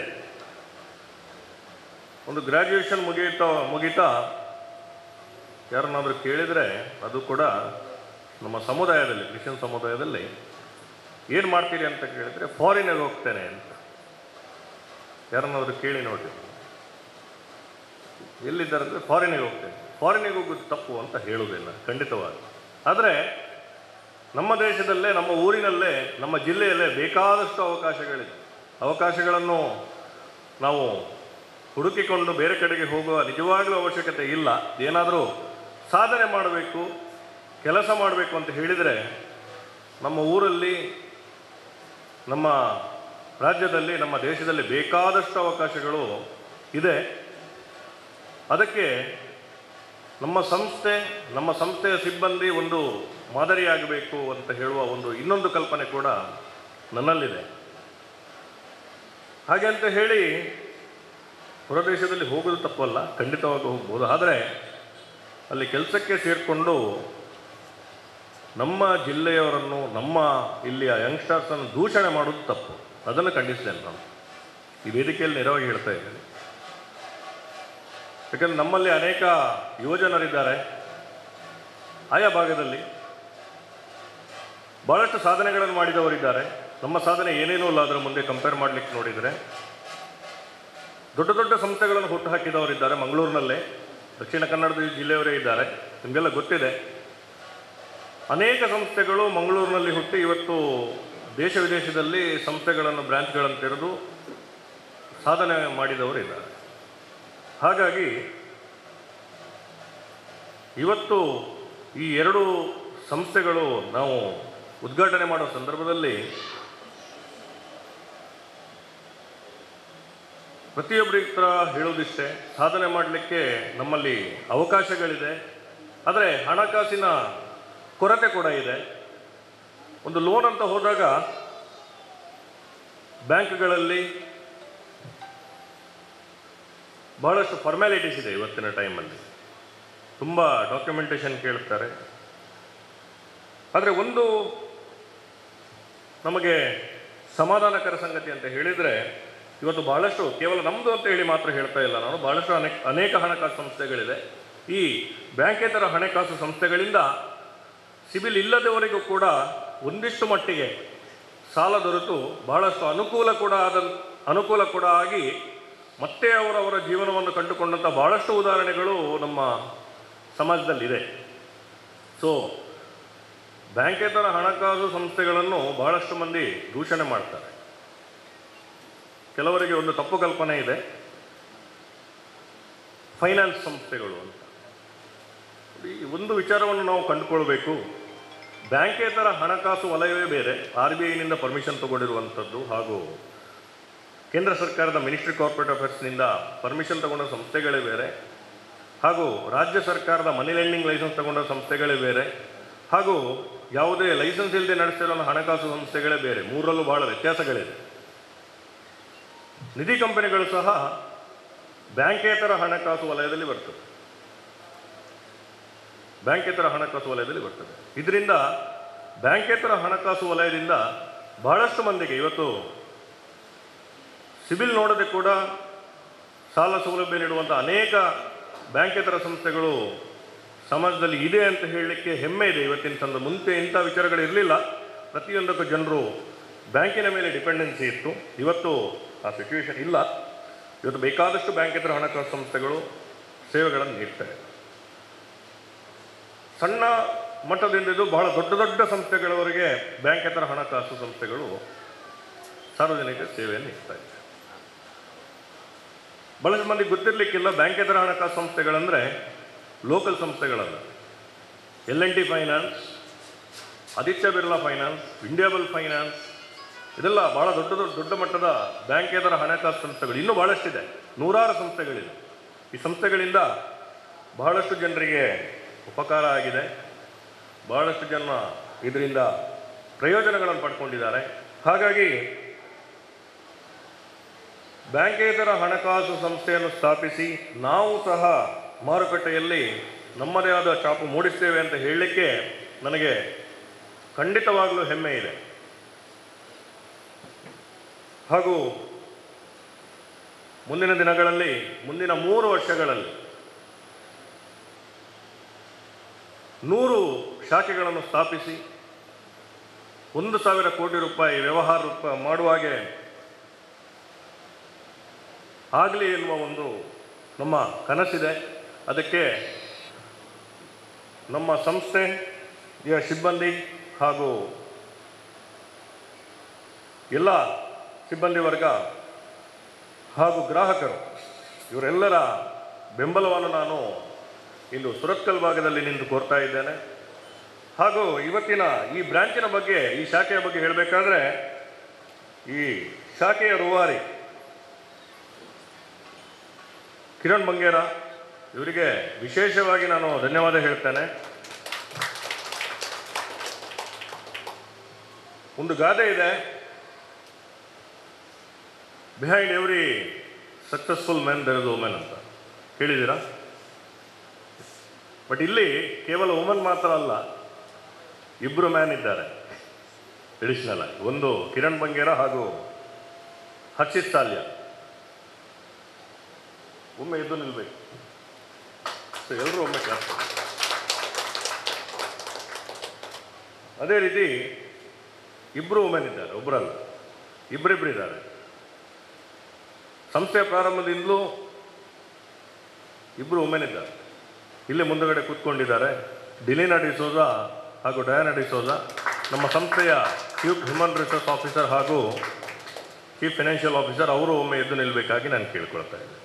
ಒಂದು ಗ್ರ್ಯಾಜುಯೇಷನ್ ಮುಗಿಯುತ್ತಾ ಮುಗಿತಾ ಯಾರನ್ನಾದರೂ ಕೇಳಿದರೆ ಅದು ಕೂಡ ನಮ್ಮ ಸಮುದಾಯದಲ್ಲಿ ಕ್ರಿಶ್ಚಿಯನ್ ಸಮುದಾಯದಲ್ಲಿ ಏನು ಮಾಡ್ತೀರಿ ಅಂತ ಕೇಳಿದರೆ ಫಾರಿನಿಗೆ ಹೋಗ್ತೇನೆ ಅಂತ ಯಾರನ್ನಾದರೂ ಕೇಳಿ ನೋಡಿ ಎಲ್ಲಿದ್ದಾರೆ ಅಂದರೆ ಫಾರಿನಿಗೆ ಹೋಗ್ತೇನೆ ಫಾರಿನಿಗೆ ಹೋಗೋದು ತಪ್ಪು ಅಂತ ಹೇಳುವುದಿಲ್ಲ ಖಂಡಿತವಾಗಿ ಆದರೆ ನಮ್ಮ ದೇಶದಲ್ಲೇ ನಮ್ಮ ಊರಿನಲ್ಲೇ ನಮ್ಮ ಜಿಲ್ಲೆಯಲ್ಲೇ ಬೇಕಾದಷ್ಟು ಅವಕಾಶಗಳಿದೆ ಅವಕಾಶಗಳನ್ನು ನಾವು ಹುಡುಕಿಕೊಂಡು ಬೇರೆ ಕಡೆಗೆ ಹೋಗುವ ನಿಜವಾಗಲೂ ಅವಶ್ಯಕತೆ ಇಲ್ಲ ಏನಾದರೂ ಸಾಧನೆ ಮಾಡಬೇಕು ಕೆಲಸ ಮಾಡಬೇಕು ಅಂತ ಹೇಳಿದರೆ ನಮ್ಮ ಊರಲ್ಲಿ ನಮ್ಮ ರಾಜ್ಯದಲ್ಲಿ ನಮ್ಮ ದೇಶದಲ್ಲಿ ಬೇಕಾದಷ್ಟು ಅವಕಾಶಗಳು ಇದೆ ಅದಕ್ಕೆ ನಮ್ಮ ಸಂಸ್ಥೆ ನಮ್ಮ ಸಂಸ್ಥೆಯ ಸಿಬ್ಬಂದಿ ಒಂದು ಮಾದರಿಯಾಗಬೇಕು ಅಂತ ಹೇಳುವ ಒಂದು ಇನ್ನೊಂದು ಕಲ್ಪನೆ ಕೂಡ ನನ್ನಲ್ಲಿದೆ ಹಾಗೆ ಅಂತ ಹೇಳಿ ಹೊರದೇಶದಲ್ಲಿ ಹೋಗೋದು ತಪ್ಪಲ್ಲ ಖಂಡಿತವಾಗಿ ಹೋಗ್ಬೋದು ಆದರೆ ಅಲ್ಲಿ ಕೆಲಸಕ್ಕೆ ಸೇರಿಕೊಂಡು ನಮ್ಮ ಜಿಲ್ಲೆಯವರನ್ನು ನಮ್ಮ ಇಲ್ಲಿಯ ಯಂಗ್ಸ್ಟರ್ಸನ್ನು ದೂಷಣೆ ಮಾಡೋದು ತಪ್ಪು ಅದನ್ನು ಖಂಡಿಸ್ತೇನೆ ನಾನು ಈ ವೇದಿಕೆಯಲ್ಲಿ ನೇರವಾಗಿ ಹೇಳ್ತಾ ಇದ್ದೇನೆ ಯಾಕಂದ್ರೆ ನಮ್ಮಲ್ಲಿ ಅನೇಕ ಯುವಜನರಿದ್ದಾರೆ ಆಯಾ ಭಾಗದಲ್ಲಿ ಭಾಳಷ್ಟು ಸಾಧನೆಗಳನ್ನು ಮಾಡಿದವರಿದ್ದಾರೆ ನಮ್ಮ ಸಾಧನೆ ಏನೇನೂ ಇಲ್ಲ ಅದರ ಮುಂದೆ ಕಂಪೇರ್ ಮಾಡಲಿಕ್ಕೆ ನೋಡಿದರೆ ದೊಡ್ಡ ದೊಡ್ಡ ಸಂಸ್ಥೆಗಳನ್ನು ಹುಟ್ಟು ಹಾಕಿದವರಿದ್ದಾರೆ ಮಂಗಳೂರಿನಲ್ಲೇ ದಕ್ಷಿಣ ಕನ್ನಡದ ಜಿಲ್ಲೆಯವರೇ ಇದ್ದಾರೆ ನಿಮಗೆಲ್ಲ ಗೊತ್ತಿದೆ ಅನೇಕ ಸಂಸ್ಥೆಗಳು ಮಂಗಳೂರಿನಲ್ಲಿ ಹುಟ್ಟಿ ಇವತ್ತು ದೇಶ ವಿದೇಶದಲ್ಲಿ ಸಂಸ್ಥೆಗಳನ್ನು ಬ್ರಾಂಚ್ಗಳನ್ನು ತೆರೆದು ಸಾಧನೆ ಮಾಡಿದವರು ಇದ್ದಾರೆ ಹಾಗಾಗಿ ಇವತ್ತು ಈ ಎರಡು ಸಂಸ್ಥೆಗಳು ನಾವು ಉದ್ಘಾಟನೆ ಮಾಡೋ ಸಂದರ್ಭದಲ್ಲಿ ಪ್ರತಿಯೊಬ್ಬರಿಗೆ ಹತ್ರ ಹೇಳೋದಿಷ್ಟೇ ಸಾಧನೆ ಮಾಡಲಿಕ್ಕೆ ನಮ್ಮಲ್ಲಿ ಅವಕಾಶಗಳಿದೆ ಆದರೆ ಹಣಕಾಸಿನ ಕೊರತೆ ಕೂಡ ಇದೆ ಒಂದು ಲೋನ್ ಅಂತ ಹೋದಾಗ ಬ್ಯಾಂಕ್ಗಳಲ್ಲಿ ಬಹಳಷ್ಟು ಫಾರ್ಮ್ಯಾಲಿಟೀಸ್ ಇದೆ ಇವತ್ತಿನ ಟೈಮಲ್ಲಿ ತುಂಬ ಡಾಕ್ಯುಮೆಂಟೇಷನ್ ಕೇಳ್ತಾರೆ ಆದರೆ ಒಂದು ನಮಗೆ ಸಮಾಧಾನಕರ ಸಂಗತಿ ಅಂತ ಹೇಳಿದರೆ ಇವತ್ತು ಬಹಳಷ್ಟು ಕೇವಲ ನಮ್ಮದು ಅಂತ ಹೇಳಿ ಮಾತ್ರ ಹೇಳ್ತಾ ಇಲ್ಲ ನಾನು ಬಹಳಷ್ಟು ಅನೇಕ ಅನೇಕ ಹಣಕಾಸು ಸಂಸ್ಥೆಗಳಿದೆ ಈ ಬ್ಯಾಂಕೇತರ ಹಣಕಾಸು ಸಂಸ್ಥೆಗಳಿಂದ ಸಿಬಿಲ್ ಇಲ್ಲದವರಿಗೂ ಕೂಡ ಒಂದಿಷ್ಟು ಮಟ್ಟಿಗೆ ಸಾಲ ದೊರೆತು ಬಹಳಷ್ಟು ಅನುಕೂಲ ಕೂಡ ಆದ ಅನುಕೂಲ ಕೂಡ ಆಗಿ ಮತ್ತೆ ಅವರವರ ಜೀವನವನ್ನು ಕಂಡುಕೊಂಡಂಥ ಬಹಳಷ್ಟು ಉದಾಹರಣೆಗಳು ನಮ್ಮ ಸಮಾಜದಲ್ಲಿದೆ ಸೊ ಬ್ಯಾಂಕೇತರ ಹಣಕಾಸು ಸಂಸ್ಥೆಗಳನ್ನು ಬಹಳಷ್ಟು ಮಂದಿ ದೂಷಣೆ ಮಾಡ್ತಾರೆ ಕೆಲವರಿಗೆ ಒಂದು ತಪ್ಪು ಕಲ್ಪನೆ ಇದೆ ಫೈನಾನ್ಸ್ ಸಂಸ್ಥೆಗಳು ಅಂತ ಈ ಒಂದು ವಿಚಾರವನ್ನು ನಾವು ಕಂಡುಕೊಳ್ಬೇಕು ಬ್ಯಾಂಕೇತರ ಹಣಕಾಸು ವಲಯವೇ ಬೇರೆ ಆರ್ ಬಿ ಐನಿಂದ ಪರ್ಮಿಷನ್ ತಗೊಂಡಿರುವಂಥದ್ದು ಹಾಗೂ ಕೇಂದ್ರ ಸರ್ಕಾರದ ಮಿನಿಸ್ಟ್ರಿ ಕಾರ್ಪೊರೇಟ್ ಅಫೇರ್ಸ್ನಿಂದ ಪರ್ಮಿಷನ್ ತಗೊಂಡ ಸಂಸ್ಥೆಗಳೇ ಬೇರೆ ಹಾಗೂ ರಾಜ್ಯ ಸರ್ಕಾರದ ಮನಿ ಲೆಂಡಿಂಗ್ ಲೈಸೆನ್ಸ್ ತಗೊಂಡ ಸಂಸ್ಥೆಗಳೇ ಬೇರೆ ಹಾಗೂ ಯಾವುದೇ ಲೈಸೆನ್ಸ್ ಇಲ್ಲದೆ ನಡೆಸ್ತಿರೋ ಹಣಕಾಸು ಸಂಸ್ಥೆಗಳೇ ಬೇರೆ ಮೂರರಲ್ಲೂ ಬಹಳ ವ್ಯತ್ಯಾಸಗಳಿದೆ ನಿಧಿ ಕಂಪನಿಗಳು ಸಹ ಬ್ಯಾಂಕೇತರ ಹಣಕಾಸು ವಲಯದಲ್ಲಿ ಬರ್ತದೆ ಬ್ಯಾಂಕೇತರ ಹಣಕಾಸು ವಲಯದಲ್ಲಿ ಬರ್ತದೆ ಇದರಿಂದ ಬ್ಯಾಂಕೇತರ ಹಣಕಾಸು ವಲಯದಿಂದ ಬಹಳಷ್ಟು ಮಂದಿಗೆ ಇವತ್ತು ಸಿಬಿಲ್ ನೋಡದೆ ಕೂಡ ಸಾಲ ಸೌಲಭ್ಯ ನೀಡುವಂಥ ಅನೇಕ ಬ್ಯಾಂಕೇತರ ಸಂಸ್ಥೆಗಳು ಸಮಾಜದಲ್ಲಿ ಇದೆ ಅಂತ ಹೇಳಲಿಕ್ಕೆ ಹೆಮ್ಮೆ ಇದೆ ಇವತ್ತಿನ ಸಂದ ಮುಂಚೆ ಇಂಥ ವಿಚಾರಗಳು ಇರಲಿಲ್ಲ ಪ್ರತಿಯೊಂದಕ್ಕೂ ಜನರು ಬ್ಯಾಂಕಿನ ಮೇಲೆ ಡಿಪೆಂಡೆನ್ಸಿ ಇತ್ತು ಇವತ್ತು ಆ ಸಿಚುವೇಶನ್ ಇಲ್ಲ ಇವತ್ತು ಬೇಕಾದಷ್ಟು ಬ್ಯಾಂಕೇತರ ಹಣಕಾಸು ಸಂಸ್ಥೆಗಳು ಸೇವೆಗಳನ್ನು ನೀಡ್ತಾರೆ ಸಣ್ಣ ಮಟ್ಟದಿಂದ ಇದು ಬಹಳ ದೊಡ್ಡ ದೊಡ್ಡ ಸಂಸ್ಥೆಗಳವರೆಗೆ ಬ್ಯಾಂಕೇತರ ಹಣಕಾಸು ಸಂಸ್ಥೆಗಳು ಸಾರ್ವಜನಿಕ ಸೇವೆಯನ್ನು ನೀಡ್ತಾ ಇದೆ ಬಹಳಷ್ಟು ಮಂದಿ ಗೊತ್ತಿರಲಿಕ್ಕಿಲ್ಲ ಬ್ಯಾಂಕೇತರ ಹಣಕಾಸು ಸಂಸ್ಥೆಗಳಂದರೆ ಲೋಕಲ್ ಸಂಸ್ಥೆಗಳಲ್ಲ L N T finance Aditya Birla finance Indiabulls finance ಇದೆಲ್ಲ ಬಹಳ ದೊಡ್ಡ ದೊಡ್ಡ ದೊಡ್ಡ ಮಟ್ಟದ ಬ್ಯಾಂಕೇತರ ಹಣಕಾಸು ಸಂಸ್ಥೆಗಳು ಇನ್ನೂ ಬಹಳಷ್ಟಿದೆ ನೂರಾರು ಸಂಸ್ಥೆಗಳಿವೆ ಈ ಸಂಸ್ಥೆಗಳಿಂದ ಬಹಳಷ್ಟು ಜನರಿಗೆ ಉಪಕಾರ ಆಗಿದೆ ಬಹಳಷ್ಟು ಜನ ಇದರಿಂದ ಪ್ರಯೋಜನಗಳನ್ನು ಪಡ್ಕೊಂಡಿದ್ದಾರೆ ಹಾಗಾಗಿ ಬ್ಯಾಂಕೇತರ ಹಣಕಾಸು ಸಂಸ್ಥೆಯನ್ನು ಸ್ಥಾಪಿಸಿ ನಾವು ಸಹ ಮಾರುಕಟ್ಟೆಯಲ್ಲಿ ನಮ್ಮದೇ ಆದ ಚಾಪು ಮೂಡಿಸ್ತೇವೆ ಅಂತ ಹೇಳಲಿಕ್ಕೆ ನನಗೆ ಖಂಡಿತವಾಗಲೂ ಹೆಮ್ಮೆ ಇದೆ ಹಾಗೂ ಮುಂದಿನ ದಿನಗಳಲ್ಲಿ ಮುಂದಿನ ಮೂರು ವರ್ಷಗಳಲ್ಲಿ ನೂರು ಶಾಖೆಗಳನ್ನು ಸ್ಥಾಪಿಸಿ ಒಂದು ಸಾವಿರ ಕೋಟಿ ರೂಪಾಯಿ ವ್ಯವಹಾರ ರೂಪ ಮಾಡುವ ಹಾಗೆ ಆಗಲಿ ಎನ್ನುವ ಒಂದು ನಮ್ಮ ಕನಸಿದೆ ಅದಕ್ಕೆ ನಮ್ಮ ಸಂಸ್ಥೆಯ ಸಿಬ್ಬಂದಿ ಹಾಗೂ ಎಲ್ಲ ಸಿಬ್ಬಂದಿ ವರ್ಗ ಹಾಗೂ ಗ್ರಾಹಕರು ಇವರೆಲ್ಲರ ಬೆಂಬಲವನ್ನು ನಾನು ಇಂದು ಸುರತ್ಕಲ್ ಭಾಗದಲ್ಲಿ ನಿಂತು ಕೋರ್ತಾ ಇದ್ದೇನೆ ಹಾಗೂ ಇವತ್ತಿನ ಈ ಬ್ರಾಂಚಿನ ಬಗ್ಗೆ ಈ ಶಾಖೆಯ ಬಗ್ಗೆ ಹೇಳಬೇಕಾದ್ರೆ ಈ ಶಾಖೆಯ ರೂವಾರಿ ಕಿರಣ್ ಬಂಗೇರ ಇವರಿಗೆ ವಿಶೇಷವಾಗಿ ನಾನು ಧನ್ಯವಾದ ಹೇಳ್ತೇನೆ ಒಂದು ಗಾದೆ ಇದೆ behind every successful man there is women ಅಂತ ಕೇಳಿದ್ದೀರಾ ಬಟ್ ಇಲ್ಲಿ ಕೇವಲ ವುಮನ್ ಮಾತ್ರ ಅಲ್ಲ ಇಬ್ಬರು ಮ್ಯಾನ್ ಇದ್ದಾರೆ ಟ್ರೆಡಿಷನಲ್ ಆಗಿ ಒಂದು ಕಿರಣ್ ಬಂಗೇರ ಹಾಗೂ ಹರ್ಷಿತ್ ಸಾಲ್ಯ ಒಮ್ಮೆ ಎದ್ದು ನಿಲ್ಬೇಕು ಸೊ ಎಲ್ಲರೂ ಒಮ್ಮೆ ಕ್ಲಾಸ್ ಅದೇ ರೀತಿ ಇಬ್ಬರು ವುಮೆನ್ ಇದ್ದಾರೆ ಒಬ್ಬರಲ್ಲ ಇಬ್ಬರಿಬ್ಬರು ಇದ್ದಾರೆ ಸಂಸ್ಥೆಯ ಪ್ರಾರಂಭದಿಂದಲೂ ಇಬ್ಬರು ವುಮೆನ್ ಇದ್ದಾರೆ ಇಲ್ಲೇ ಮುಂದುಗಡೆ ಕೂತ್ಕೊಂಡಿದ್ದಾರೆ ಡಿಲಿನಾ ಡಿಸೋಜ ಹಾಗೂ ಡಯಾನಾ ಡಿಸೋಜ ನಮ್ಮ ಸಂಸ್ಥೆಯ ಚೀಫ್ ಹ್ಯೂಮನ್ ರಿಸೋರ್ಸ್ ಆಫೀಸರ್ ಹಾಗೂ ಚೀಫ್ ಫೈನಾನ್ಷಿಯಲ್ ಆಫೀಸರ್ ಅವರು ಒಮ್ಮೆ ಎದ್ದು ನಿಲ್ಲಬೇಕಾಗಿ ನಾನು ಕೇಳ್ಕೊಳ್ತಾ ಇದ್ದೆ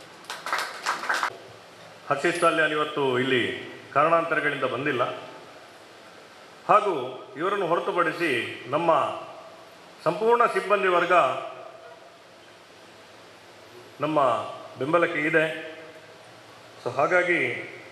ಹರ್ಷಿತ್ ಸಾಲ್ಯಾನ್ ಇವತ್ತು ಇಲ್ಲಿ ಕಾರಣಾಂತರಗಳಿಂದ ಬಂದಿಲ್ಲ ಹಾಗೂ ಇವರನ್ನು ಹೊರತುಪಡಿಸಿ ನಮ್ಮ ಸಂಪೂರ್ಣ ಸಿಬ್ಬಂದಿ ವರ್ಗ ನಮ್ಮ ಬೆಂಬಲಕ್ಕೆ ಇದೆ ಸೊ ಹಾಗಾಗಿ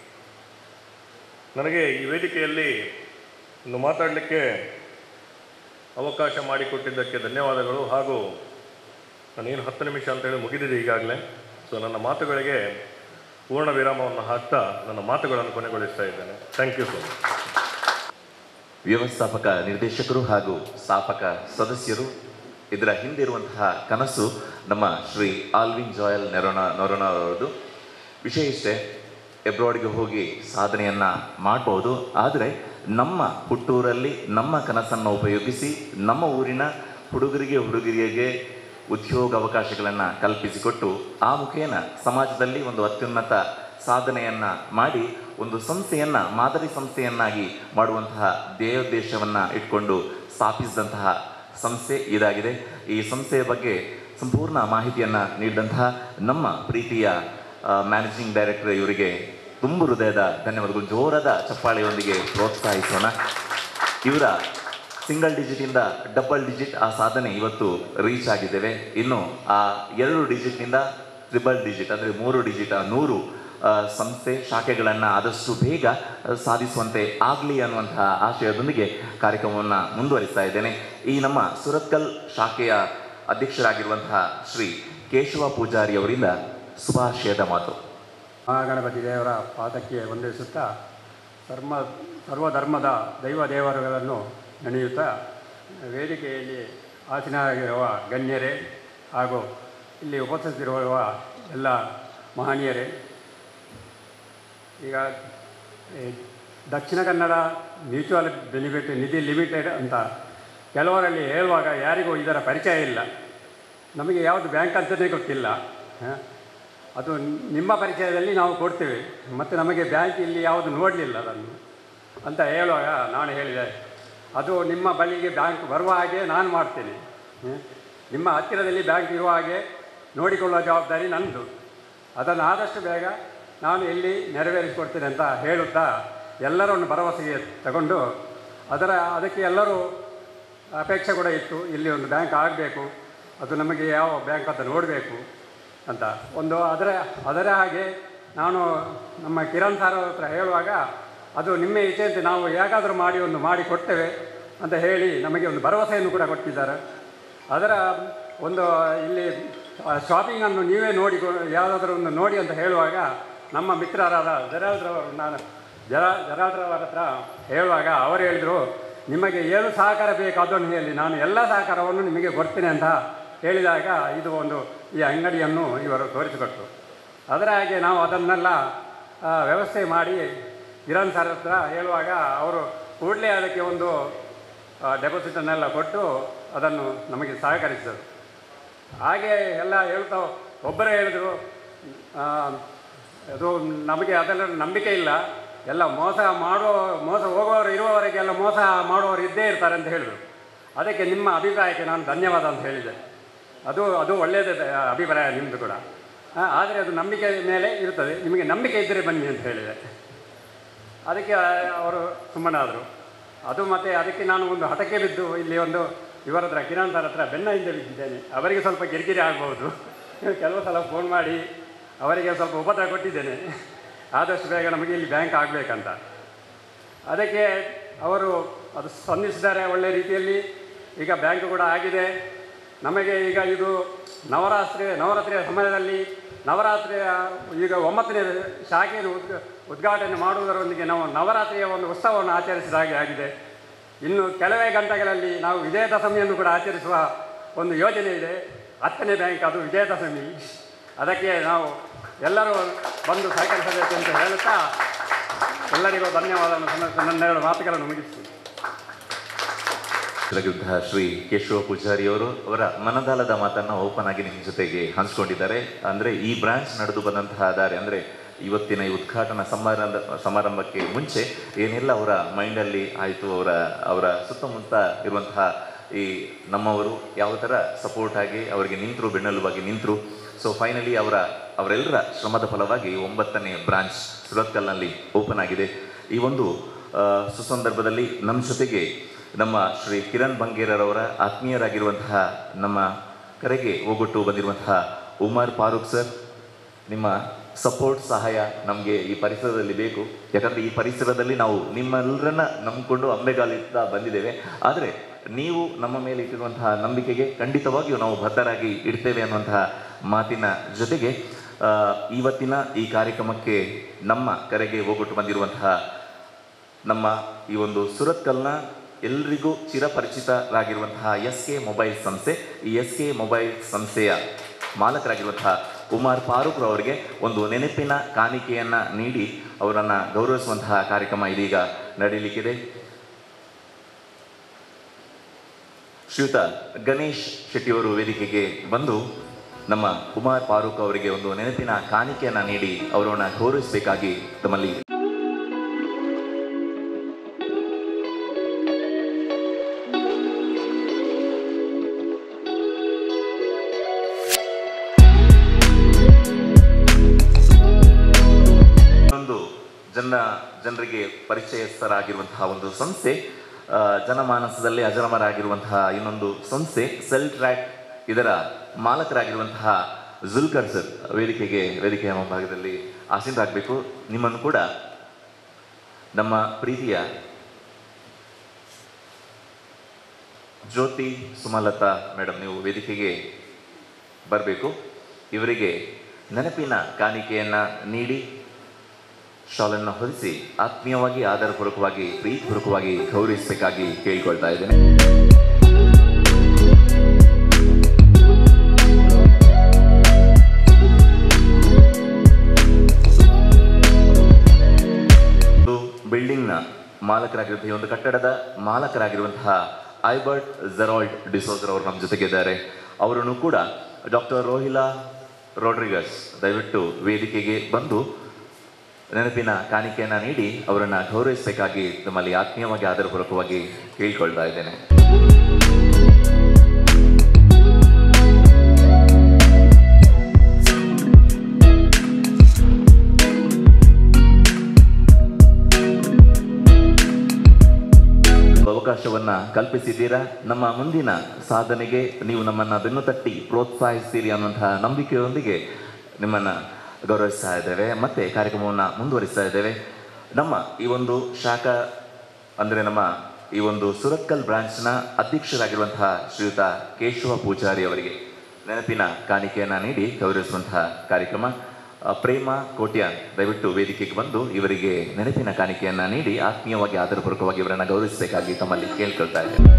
ನನಗೆ ಈ ವೇದಿಕೆಯಲ್ಲಿ ಒಂದು ಮಾತಾಡಲಿಕ್ಕೆ ಅವಕಾಶ ಮಾಡಿಕೊಟ್ಟಿದ್ದಕ್ಕೆ ಧನ್ಯವಾದಗಳು ಹಾಗೂ ನಾನೇನು ಹತ್ತು ನಿಮಿಷ ಅಂತೇಳಿ ಮುಗಿದಿದೆ ಈಗಾಗಲೇ ಸೊ ನನ್ನ ಮಾತುಗಳಿಗೆ ಪೂರ್ಣ ವಿರಾಮವನ್ನು ಹಾಕ್ತಾ ನನ್ನ ಮಾತುಗಳನ್ನು ಕೊನೆಗೊಳಿಸ್ತಾ ಇದ್ದೇನೆ ಥ್ಯಾಂಕ್ ಯು ಸೊ ಮಚ್ ವ್ಯವಸ್ಥಾಪಕ ನಿರ್ದೇಶಕರು ಹಾಗೂ ಸ್ಥಾಪಕ ಸದಸ್ಯರು ಇದರ ಹಿಂದಿರುವಂತಹ ಕನಸು ನಮ್ಮ ಶ್ರೀ ಆಲ್ವಿನ್ ಜಾಯಲ್ ನೆರೋಣ ನೊರೋಣ ಅವರದು ವಿಷಯ ಇಷ್ಟೇ ಎಬ್ರಾಡ್ಗೆ ಹೋಗಿ ಸಾಧನೆಯನ್ನು ಮಾಡ್ಬೋದು ಆದರೆ ನಮ್ಮ ಹುಟ್ಟೂರಲ್ಲಿ ನಮ್ಮ ಕನಸನ್ನು ಉಪಯೋಗಿಸಿ ನಮ್ಮ ಊರಿನ ಹುಡುಗರಿಗೆ ಹುಡುಗಿಯರಿಗೆ ಉದ್ಯೋಗ ಅವಕಾಶಗಳನ್ನು ಕಲ್ಪಿಸಿಕೊಟ್ಟು ಆ ಮುಖೇನ ಸಮಾಜದಲ್ಲಿ ಒಂದು ಅತ್ಯುನ್ನತ ಸಾಧನೆಯನ್ನು ಮಾಡಿ ಒಂದು ಸಂಸ್ಥೆಯನ್ನು ಮಾದರಿ ಸಂಸ್ಥೆಯನ್ನಾಗಿ ಮಾಡುವಂತಹ ಧ್ಯೇಯೋದ್ದೇಶವನ್ನು ಇಟ್ಕೊಂಡು ಸ್ಥಾಪಿಸಿದಂತಹ ಸಂಸ್ಥೆ ಇದಾಗಿದೆ ಈ ಸಂಸ್ಥೆಯ ಬಗ್ಗೆ ಸಂಪೂರ್ಣ ಮಾಹಿತಿಯನ್ನು ನೀಡಿದಂತಹ ನಮ್ಮ ಪ್ರೀತಿಯ ಮ್ಯಾನೇಜಿಂಗ್ ಡೈರೆಕ್ಟರ್ ಇವರಿಗೆ ತುಂಬು ಹೃದಯದ ಧನ್ಯವಾದಗಳು ಜೋರದ ಚಪ್ಪಾಳೆಯೊಂದಿಗೆ ಪ್ರೋತ್ಸಾಹಿಸೋಣ ಇವರ ಸಿಂಗಲ್ ಡಿಜಿಟಿಂದ ಡಬಲ್ ಡಿಜಿಟ್ ಆ ಸಾಧನೆ ಇವತ್ತು ರೀಚ್ ಆಗಿದ್ದೇವೆ ಇನ್ನು ಆ ಎರಡು ಡಿಜಿಟ್ನಿಂದ ಟ್ರಿಬಲ್ ಡಿಜಿಟ್ ಅಂದರೆ ಮೂರು ಡಿಜಿಟ್ ಆ ನೂರು ಆ, ಸಂಸ್ಥೆ ಶಾಖೆಗಳನ್ನು ಆದಷ್ಟು ಬೇಗ ಆ, ಸಾಧಿಸುವಂತೆ ಆಗಲಿ ಅನ್ನುವಂತಹ ಆಶಯದೊಂದಿಗೆ ಕಾರ್ಯಕ್ರಮವನ್ನು ಮುಂದುವರಿಸ್ತಾ ಇದ್ದೇನೆ ಈ ನಮ್ಮ ಸುರತ್ಕಲ್ ಶಾಖೆಯ ಅಧ್ಯಕ್ಷರಾಗಿರುವಂತಹ ಶ್ರೀ ಕೇಶವ ಪೂಜಾರಿ ಅವರಿಂದ ಶುಭಾಶಯದ ಮಾತು ಮಹಾಗಣಪತಿ ದೇವರ ಪಾದಕ್ಕೆ ವಂದಿಸುತ್ತಾ ಧರ್ಮ ಸರ್ವಧರ್ಮದ ದೈವ ದೇವರುಗಳನ್ನು ನೆನೆಯುತ್ತಾ ವೇದಿಕೆಯಲ್ಲಿ ಆಸೀನರಾಗಿರುವ ಗಣ್ಯರೇ ಹಾಗೂ ಇಲ್ಲಿ ಉಪಸ್ಥಿತಿರುವ ಎಲ್ಲ ಮಹನೀಯರೇ ಈಗ ಈ Dakshina Kannada mutual benefit Nidhi limited ಅಂತ ಕೆಲವರಲ್ಲಿ ಹೇಳುವಾಗ ಯಾರಿಗೂ ಇದರ ಪರಿಚಯ ಇಲ್ಲ ನಮಗೆ ಯಾವುದು ಬ್ಯಾಂಕ್ ಅಂತಲೇ ಗೊತ್ತಿಲ್ಲ ಹ? ಅದು ನಿಮ್ಮ ಪರಿಚಯದಲ್ಲಿ ನಾವು ಕೊಡ್ತೇವೆ ಮತ್ತು ನಮಗೆ ಬ್ಯಾಂಕ್ ಇಲ್ಲಿ ಯಾವುದು ನೋಡಲಿಲ್ಲ ಅದನ್ನು ಅಂತ ಹೇಳುವಾಗ ನಾನು ಹೇಳಿದೆ ಅದು ನಿಮ್ಮ ಬಳಿಗೆ ಬ್ಯಾಂಕ್ ಬರುವ ಹಾಗೆ ನಾನು ಮಾಡ್ತೇನೆ ಹ? ನಿಮ್ಮ ಹತ್ತಿರದಲ್ಲಿ ಬ್ಯಾಂಕ್ ಇರುವ ಹಾಗೆ ನೋಡಿಕೊಳ್ಳುವ ಜವಾಬ್ದಾರಿ ನನ್ನದು ಅದನ್ನು ಆದಷ್ಟು ಬೇಗ ನಾನು ಇಲ್ಲಿ ನೆರವೇರಿಸಿಕೊಡ್ತೇನೆ ಅಂತ ಹೇಳುತ್ತಾ ಎಲ್ಲರನ್ನು ಭರವಸೆಗೆ ತಗೊಂಡು ಅದರ ಅದಕ್ಕೆ ಎಲ್ಲರೂ ಅಪೇಕ್ಷೆ ಕೂಡ ಇತ್ತು ಇಲ್ಲಿ ಒಂದು ಬ್ಯಾಂಕ್ ಆಗಬೇಕು ಅದು ನಮಗೆ ಯಾವ ಬ್ಯಾಂಕ್ ಅಂತ ನೋಡಬೇಕು ಅಂತ ಒಂದು ಅದರ ಅದರ ಹಾಗೆ ನಾನು ನಮ್ಮ ಕಿರಣ್ ಸರ್ ಹತ್ರ ಹೇಳುವಾಗ ಅದು ನಿಮ್ಮ ಇಚ್ಛೆಯಂತೆ ನಾವು ಹೇಗಾದರೂ ಮಾಡಿ ಒಂದು ಮಾಡಿ ಕೊಡ್ತೇವೆ ಅಂತ ಹೇಳಿ ನಮಗೆ ಒಂದು ಭರವಸೆಯನ್ನು ಕೂಡ ಕೊಟ್ಟಿದ್ದಾರೆ ಅದರ ಒಂದು ಇಲ್ಲಿ ಶಾಪಿಂಗನ್ನು ನೀವೇ ನೋಡಿ ಯಾವುದಾದ್ರೂ ಒಂದು ನೋಡಿ ಅಂತ ಹೇಳುವಾಗ ನಮ್ಮ ಮಿತ್ರರಾದ ಜರಾಲ್ರವರು ನಾನು ಜರ ಜರಾಲ್ರವರ ಹತ್ರ ಹೇಳುವಾಗ ಅವರು ಹೇಳಿದರು ನಿಮಗೆ ಏನು ಸಹಕಾರ ಬೇಕು ಅದನ್ನು ಹೇಳಿ ನಾನು ಎಲ್ಲ ಸಹಕಾರವನ್ನು ನಿಮಗೆ ಕೊಡ್ತೇನೆ ಅಂತ ಹೇಳಿದಾಗ ಇದು ಒಂದು ಈ ಅಂಗಡಿಯನ್ನು ಇವರು ತೋರಿಸಿಕೊಟ್ರು ಅದರ ಹಾಗೆ ನಾವು ಅದನ್ನೆಲ್ಲ ಆ, ವ್ಯವಸ್ಥೆ ಮಾಡಿ ಕಿರಣ್ ಸರ್ ಹತ್ರ ಹೇಳುವಾಗ ಅವರು ಕೂಡಲೇ ಅದಕ್ಕೆ ಒಂದು ಡೆಪಾಸಿಟನ್ನೆಲ್ಲ ಕೊಟ್ಟು ಅದನ್ನು ನಮಗೆ ಸಹಕರಿಸಿದರು ಹಾಗೆ ಎಲ್ಲ ಹೇಳ್ತಾ ಒಬ್ಬರೇ ಹೇಳಿದರು ಆ, ಅದು ನಮಗೆ ಅದೆಲ್ಲ ನಂಬಿಕೆ ಇಲ್ಲ ಎಲ್ಲ ಮೋಸ ಮಾಡೋ ಮೋಸ ಹೋಗುವವರು ಇರುವವರೆಗೆ ಎಲ್ಲ ಮೋಸ ಮಾಡುವವರು ಇದ್ದೇ ಇರ್ತಾರೆ ಅಂತ ಹೇಳಿದರು ಅದಕ್ಕೆ ನಿಮ್ಮ ಅಭಿಪ್ರಾಯಕ್ಕೆ ನಾನು ಧನ್ಯವಾದ ಅಂತ ಹೇಳಿದೆ ಅದು ಅದು ಒಳ್ಳೆಯದೇ ಅಭಿಪ್ರಾಯ ನಿಮ್ಮದು ಕೂಡ ಆ, ಆದರೆ ಅದು ನಂಬಿಕೆ ಮೇಲೆ ಇರುತ್ತದೆ ನಿಮಗೆ ನಂಬಿಕೆ ಇದ್ದರೆ ಬನ್ನಿ ಅಂತ ಹೇಳಿದೆ ಅದಕ್ಕೆ ಅವರು ಸುಮ್ಮನಾದರು ಅದು ಮತ್ತು ಅದಕ್ಕೆ ನಾನು ಒಂದು ಹಠಕ್ಕೆ ಬಿದ್ದು ಇಲ್ಲಿ ಒಂದು ಇವರ ಹತ್ರ ಕಿರಣ್ ಸರ್ ಹತ್ರ ಬೆನ್ನ ಹಿಂದೆ ಬಿದ್ದಿದ್ದೇನೆ ಅವರಿಗೆ ಸ್ವಲ್ಪ ಕಿರಿಕಿರಿ ಆಗ್ಬೋದು ಕೆಲವು ಸಲ ಫೋನ್ ಮಾಡಿ ಅವರಿಗೆ ಸ್ವಲ್ಪ ಉಪದ್ರ ಕೊಟ್ಟಿದ್ದೇನೆ ಆದಷ್ಟು ಬೇಗ ನಮಗೆ ಇಲ್ಲಿ ಬ್ಯಾಂಕ್ ಆಗಬೇಕಂತ ಅದಕ್ಕೆ ಅವರು ಅದು ಸ್ಪಂದಿಸಿದ್ದಾರೆ ಒಳ್ಳೆಯ ರೀತಿಯಲ್ಲಿ ಈಗ ಬ್ಯಾಂಕ್ ಕೂಡ ಆಗಿದೆ ನಮಗೆ ಈಗ ಇದು ನವರಾತ್ರಿ ನವರಾತ್ರಿಯ ಸಮಯದಲ್ಲಿ ನವರಾತ್ರಿಯ ಈಗ ಒಂಬತ್ತನೇ ಶಾಖೆಯನ್ನು ಉದ್ಘ ಉದ್ಘಾಟನೆ ಮಾಡುವುದರೊಂದಿಗೆ ನಾವು ನವರಾತ್ರಿಯ ಒಂದು ಉತ್ಸವವನ್ನು ಆಚರಿಸಿದ ಹಾಗೆ ಆಗಿದೆ ಇನ್ನು ಕೆಲವೇ ಗಂಟೆಗಳಲ್ಲಿ ನಾವು ವಿಜಯದಶಮಿಯನ್ನು ಕೂಡ ಆಚರಿಸುವ ಒಂದು ಯೋಜನೆ ಇದೆ ಹತ್ತನೇ ಬ್ಯಾಂಕ್ ಅದು ವಿಜಯದಶಮಿ ಅದಕ್ಕೆ ನಾವು ಎಲ್ಲರೂ ಬಂದು ಸಹಕರಿಸಬೇಕು ಅಂತ ಹೇಳುತ್ತಾ ಎಲ್ಲರಿಗೂ ಧನ್ಯವಾದವನ್ನು ಸಮರ್ಪಿಸಿ ನನ್ನೆರಡು ಮಾತುಗಳನ್ನು ಮುಗಿಸ್ತೀನಿ ವಿರುದ್ಧ ಶ್ರೀ ಕೇಶವ ಪೂಜಾರಿ ಅವರು ಅವರ ಮನದಾಳದ ಮಾತನ್ನ ಓಪನ್ ಆಗಿ ನಿಮ್ಮ ಜೊತೆಗೆ ಹಂಚ್ಕೊಂಡಿದ್ದಾರೆ ಅಂದ್ರೆ ಈ ಬ್ರಾಂಚ್ ನಡೆದು ಬಂದಂತಹ ದಾರಿ ಅಂದ್ರೆ ಇವತ್ತಿನ ಈ ಉದ್ಘಾಟನಾ ಸಮಾರಂಭ ಸಮಾರಂಭಕ್ಕೆ ಮುಂಚೆ ಏನೆಲ್ಲ ಅವರ ಮೈಂಡಲ್ಲಿ ಆಯಿತು ಅವರ ಅವರ ಸುತ್ತಮುತ್ತ ಇರುವಂತಹ ಈ ನಮ್ಮವರು ಯಾವ ಥರ ಸಪೋರ್ಟ್ ಆಗಿ ಅವರಿಗೆ ನಿಂತರು ಬೆನ್ನೆಲುಬಾಗಿ ನಿಂತರು ಸೊ ಫೈನಲಿ ಅವರ ಅವರೆಲ್ಲರ ಶ್ರಮದ ಫಲವಾಗಿ ಒಂಬತ್ತನೇ ಬ್ರಾಂಚ್ ಸುರತ್ಕಲ್ನಲ್ಲಿ ಓಪನ್ ಆಗಿದೆ ಈ ಒಂದು ಆ, ಸುಸಂದರ್ಭದಲ್ಲಿ ನಮ್ಮ ಜೊತೆಗೆ ನಮ್ಮ ಶ್ರೀ ಕಿರಣ್ ಬಂಗೇರರವರ ಆತ್ಮೀಯರಾಗಿರುವಂತಹ ನಮ್ಮ ಕರೆಗೆ ಹೋಗೊಟ್ಟು ಬಂದಿರುವಂತಹ ಉಮರ್ ಫಾರೂಕ್ ಸರ್ ನಿಮ್ಮ ಸಪೋರ್ಟ್ ಸಹಾಯ ನಮಗೆ ಈ ಪರಿಸರದಲ್ಲಿ ಬೇಕು ಯಾಕಂದರೆ ಈ ಪರಿಸರದಲ್ಲಿ ನಾವು ನಿಮ್ಮೆಲ್ಲರನ್ನ ನಂಬಿಕೊಂಡು ಅಂಬೆಗಾಲಿಡ್ತಾ ಬಂದಿದ್ದೇವೆ ಆದರೆ ನೀವು ನಮ್ಮ ಮೇಲೆ ಇಟ್ಟಿರುವಂತಹ ನಂಬಿಕೆಗೆ ಖಂಡಿತವಾಗಿಯೂ ನಾವು ಬದ್ಧರಾಗಿ ಇಡ್ತೇವೆ ಅನ್ನುವಂತಹ ಮಾತಿನ ಜೊತೆಗೆ ಆ, ಇವತ್ತಿನ ಈ ಕಾರ್ಯಕ್ರಮಕ್ಕೆ ನಮ್ಮ ಕರೆಗೆ ಹೋಗೊಟ್ಟು ಬಂದಿರುವಂತಹ ನಮ್ಮ ಈ ಒಂದು ಸುರತ್ಕಲ್ನ ಎಲ್ರಿಗೂ ಚಿರಪರಿಚಿತರಾಗಿರುವಂತಹ ಎಸ್ ಕೆ ಮೊಬೈಲ್ ಸಂಸ್ಥೆ ಈ ಎಸ್ ಕೆ ಮೊಬೈಲ್ ಸಂಸ್ಥೆಯ ಮಾಲಕರಾಗಿರುವಂತಹ ಉಮಾರ್ ಫಾರೂಕ್ ಅವರಿಗೆ ಒಂದು ನೆನಪಿನ ಕಾಣಿಕೆಯನ್ನ ನೀಡಿ ಅವರನ್ನು ಗೌರವಿಸುವಂತಹ ಕಾರ್ಯಕ್ರಮ ಇದೀಗ ನಡೆಯಲಿಕ್ಕಿದೆ ಶ್ರೀಯುತ ಗಣೇಶ್ ಶೆಟ್ಟಿಯವರು ವೇದಿಕೆಗೆ ಬಂದು ನಮ್ಮ ಕುಮಾರ್ ಫಾರೂಕ್ ಅವರಿಗೆ ಒಂದು ನೆನಪಿನ ಕಾಣಿಕೆಯನ್ನ ನೀಡಿ ಅವರನ್ನ ಗೌರವಿಸಬೇಕಾಗಿ ತಮ್ಮಲ್ಲಿ ಜನ ಜನರಿಗೆ ಪರಿಚಯಸ್ಥರಾಗಿರುವಂತಹ ಒಂದು ಸಂಸ್ಥೆ ಆ, ಜನಮಾನಸದಲ್ಲಿ ಅಜರಾಮರಾಗಿರುವಂತಹ ಇನ್ನೊಂದು ಸಂಸ್ಥೆ ಸೆಲ್ ಟ್ರ್ಯಾಕ್ ಇದರ ಮಾಲಕರಾಗಿರುವಂತಹ ಜುಲ್ಕರ್ ಸರ್ ವೇದಿಕೆಗೆ ವೇದಿಕೆಯ ಮುಂಭಾಗದಲ್ಲಿ ಆಸೀನರಾಗಬೇಕು ನಿಮ್ಮನ್ನು ಕೂಡ ನಮ್ಮ ಪ್ರೀತಿಯ ಜ್ಯೋತಿ ಸುಮಲತಾ ಮೇಡಮ್ ನೀವು ವೇದಿಕೆಗೆ ಬರಬೇಕು ಇವರಿಗೆ ನೆನಪಿನ ಕಾಣಿಕೆಯನ್ನ ನೀಡಿ ಶಾಲನ್ನು ಹೊರಿಸಿ ಆತ್ಮೀಯವಾಗಿ ಆಧಾರಪೂರ್ವಕವಾಗಿ ಪ್ರೀತಿಪೂರ್ವಕವಾಗಿ ಗೌರವಿಸಬೇಕಾಗಿ ಕೇಳಿಕೊಳ್ತಾ ಇದ್ದೇನೆ ಒಂದು ಬಿಲ್ಡಿಂಗ್ನ ಮಾಲಕರಾಗಿರುವಂತಹ ಈ ಒಂದು ಕಟ್ಟಡದ ಮಾಲಕರಾಗಿರುವಂತಹ ಐಬರ್ಟ್ ಜೆರಾಲ್ಡ್ ಡಿಸೋಜರ್ ಅವರು ನಮ್ಮ ಜೊತೆಗಿದ್ದಾರೆ ಅವರನ್ನು ಕೂಡ ಡಾಕ್ಟರ್ ರೋಹಿಲಾ ರೋಡ್ರಿಗಸ್ ದಯವಿಟ್ಟು ವೇದಿಕೆಗೆ ಬಂದು ನೆನಪಿನ ಕಾಣಿಕೆಯನ್ನ ನೀಡಿ ಅವರನ್ನ ಗೌರವಿಸಬೇಕಾಗಿ ನಮ್ಮಲ್ಲಿ ಆತ್ಮೀಯವಾಗಿ ಆಧಾರಪೂರ್ವಕವಾಗಿ ಕೇಳಿಕೊಳ್ತಾ ಇದ್ದೇನೆ ಅವಕಾಶವನ್ನ ಕಲ್ಪಿಸಿದ್ದೀರಾ ನಮ್ಮ ಮುಂದಿನ ಸಾಧನೆಗೆ ನೀವು ನಮ್ಮನ್ನ ಬೆನ್ನು ತಟ್ಟಿ ಪ್ರೋತ್ಸಾಹಿಸ್ತೀರಿ ಅನ್ನುವಂತಹ ನಂಬಿಕೆಯೊಂದಿಗೆ ನಿಮ್ಮನ್ನ ಗೌರವಿಸ್ತಾ ಇದ್ದೇವೆ ಮತ್ತೆ ಕಾರ್ಯಕ್ರಮವನ್ನು ಮುಂದುವರಿಸ್ತಾ ಇದ್ದೇವೆ ನಮ್ಮ ಈ ಒಂದು ಶಾಖಾ ಅಂದರೆ ನಮ್ಮ ಈ ಒಂದು ಸುರತ್ಕಲ್ ಬ್ರಾಂಚ್ನ ಅಧ್ಯಕ್ಷರಾಗಿರುವಂತಹ ಶ್ರೀಯುತ ಕೇಶವ ಪೂಜಾರಿ ಅವರಿಗೆ ನೆನಪಿನ ಕಾಣಿಕೆಯನ್ನ ನೀಡಿ ಗೌರವಿಸುವಂತಹ ಕಾರ್ಯಕ್ರಮ ಆ, ಪ್ರೇಮ ಕೋಟ್ಯಾನ್ ದಯವಿಟ್ಟು ವೇದಿಕೆಗೆ ಬಂದು ಇವರಿಗೆ ನೆನಪಿನ ಕಾಣಿಕೆಯನ್ನ ನೀಡಿ ಆತ್ಮೀಯವಾಗಿ ಆಧಾರಪೂರ್ವಕವಾಗಿ ಇವರನ್ನ ಗೌರವಿಸಬೇಕಾಗಿ ತಮ್ಮಲ್ಲಿ ಕೇಳ್ಕೊಳ್ತಾ ಇದ್ದೇನೆ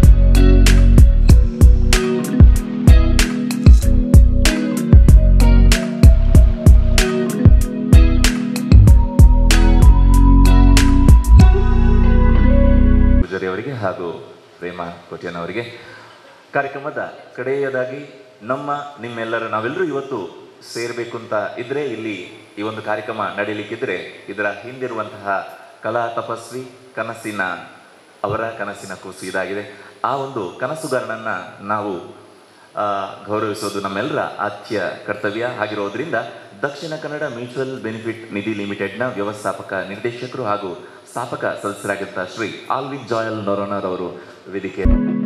ಪೂಜಾರಿ ಅವರಿಗೆ ಹಾಗೂ ಪ್ರೇಮ ಕೋಟ್ಯಾನ್ ಅವರಿಗೆ ಕಾರ್ಯಕ್ರಮದ ಕಡೆಯದಾಗಿ ನಮ್ಮ ನಿಮ್ಮೆಲ್ಲರ ನಾವೆಲ್ಲರೂ ಇವತ್ತು ಸೇರಬೇಕು ಅಂತ ಇದ್ರೆ ಇಲ್ಲಿ ಈ ಒಂದು ಕಾರ್ಯಕ್ರಮ ನಡೀಲಿಕ್ಕಿದ್ರೆ ಇದರ ಹಿಂದಿರುವಂತಹ ಕಲಾ ತಪಸ್ವಿ ಕನಸಿನ ಅವರ ಕನಸಿನ ಕೂಸು ಇದಾಗಿದೆ ಆ ಒಂದು ಕನಸುಗಾರನನ್ನ ನಾವು ಆ, ಗೌರವಿಸೋದು ನಮ್ಮೆಲ್ಲರ ಆದ್ಯ ಕರ್ತವ್ಯ ಆಗಿರೋದ್ರಿಂದ ದಕ್ಷಿಣ ಕನ್ನಡ ಮ್ಯೂಚುವಲ್ ಬೆನಿಫಿಟ್ ನಿಧಿ ಲಿಮಿಟೆಡ್ನ ವ್ಯವಸ್ಥಾಪಕ ನಿರ್ದೇಶಕರು ಹಾಗೂ ಸ್ಥಾಪಕ ಸದಸ್ಯರಾಗಿದ್ದ ಶ್ರೀ ಆಲ್ವಿನ್ ಜಾಯಲ್ ನೊರೋನರ್ ಅವರು ವೇದಿಕೆ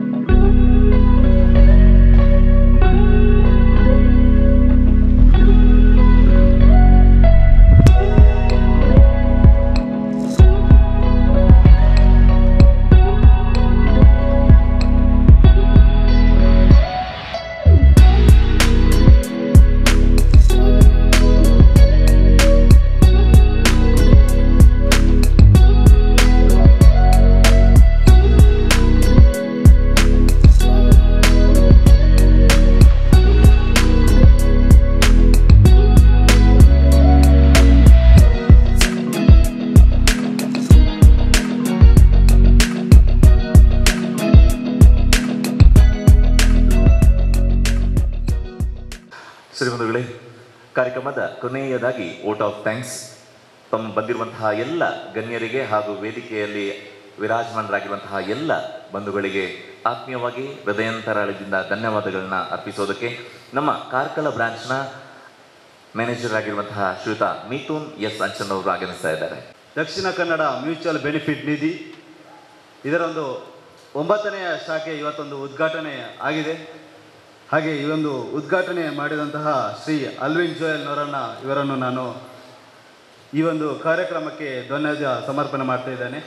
ಶ್ರೀಮಂತಗಳೇ ಕಾರ್ಯಕ್ರಮದ ಕೊನೆಯದಾಗಿ ಓಟ್ ಆಫ್ ಥ್ಯಾಂಕ್ಸ್ ತಮ್ಮ ಬಂದಿರುವಂತಹ ಎಲ್ಲ ಗಣ್ಯರಿಗೆ ಹಾಗೂ ವೇದಿಕೆಯಲ್ಲಿ ವಿರಾಜಮಾನರಾಗಿರುವಂತಹ ಎಲ್ಲ ಬಂಧುಗಳಿಗೆ ಆತ್ಮೀಯವಾಗಿ ಹೃದಯಾಂತರಾಳದಿಂದ ಧನ್ಯವಾದಗಳನ್ನ ಅರ್ಪಿಸೋದಕ್ಕೆ ನಮ್ಮ ಕಾರ್ಕಳ ಬ್ರಾಂಚ್ನ ಮ್ಯಾನೇಜರ್ ಆಗಿರುವಂತಹ ಶ್ರೀಯುತ ಮಿಥುನ್ ಎಸ್ ಅಂಚನ್ ಅವರು ಆಗಮಿಸ್ತಾ ಇದ್ದಾರೆ ದಕ್ಷಿಣ ಕನ್ನಡ ಮ್ಯೂಚುವಲ್ ಬೆನಿಫಿಟ್ ನಿಧಿ ಇದರೊಂದು ಒಂಬತ್ತನೆಯ ಶಾಖೆ ಇವತ್ತೊಂದು ಉದ್ಘಾಟನೆ ಆಗಿದೆ ಹಾಗೆ ಈ ಒಂದು ಉದ್ಘಾಟನೆ ಮಾಡಿದಂತಹ ಶ್ರೀ ಅಲ್ವಿನ್ ಜೋಯಲ್ ನವರನ್ನ ಇವರನ್ನು ನಾನು ಈ ಒಂದು ಕಾರ್ಯಕ್ರಮಕ್ಕೆ ಧನ್ಯವಾದ ಸಮರ್ಪಣೆ ಮಾಡ್ತಾ ಇದ್ದೇನೆ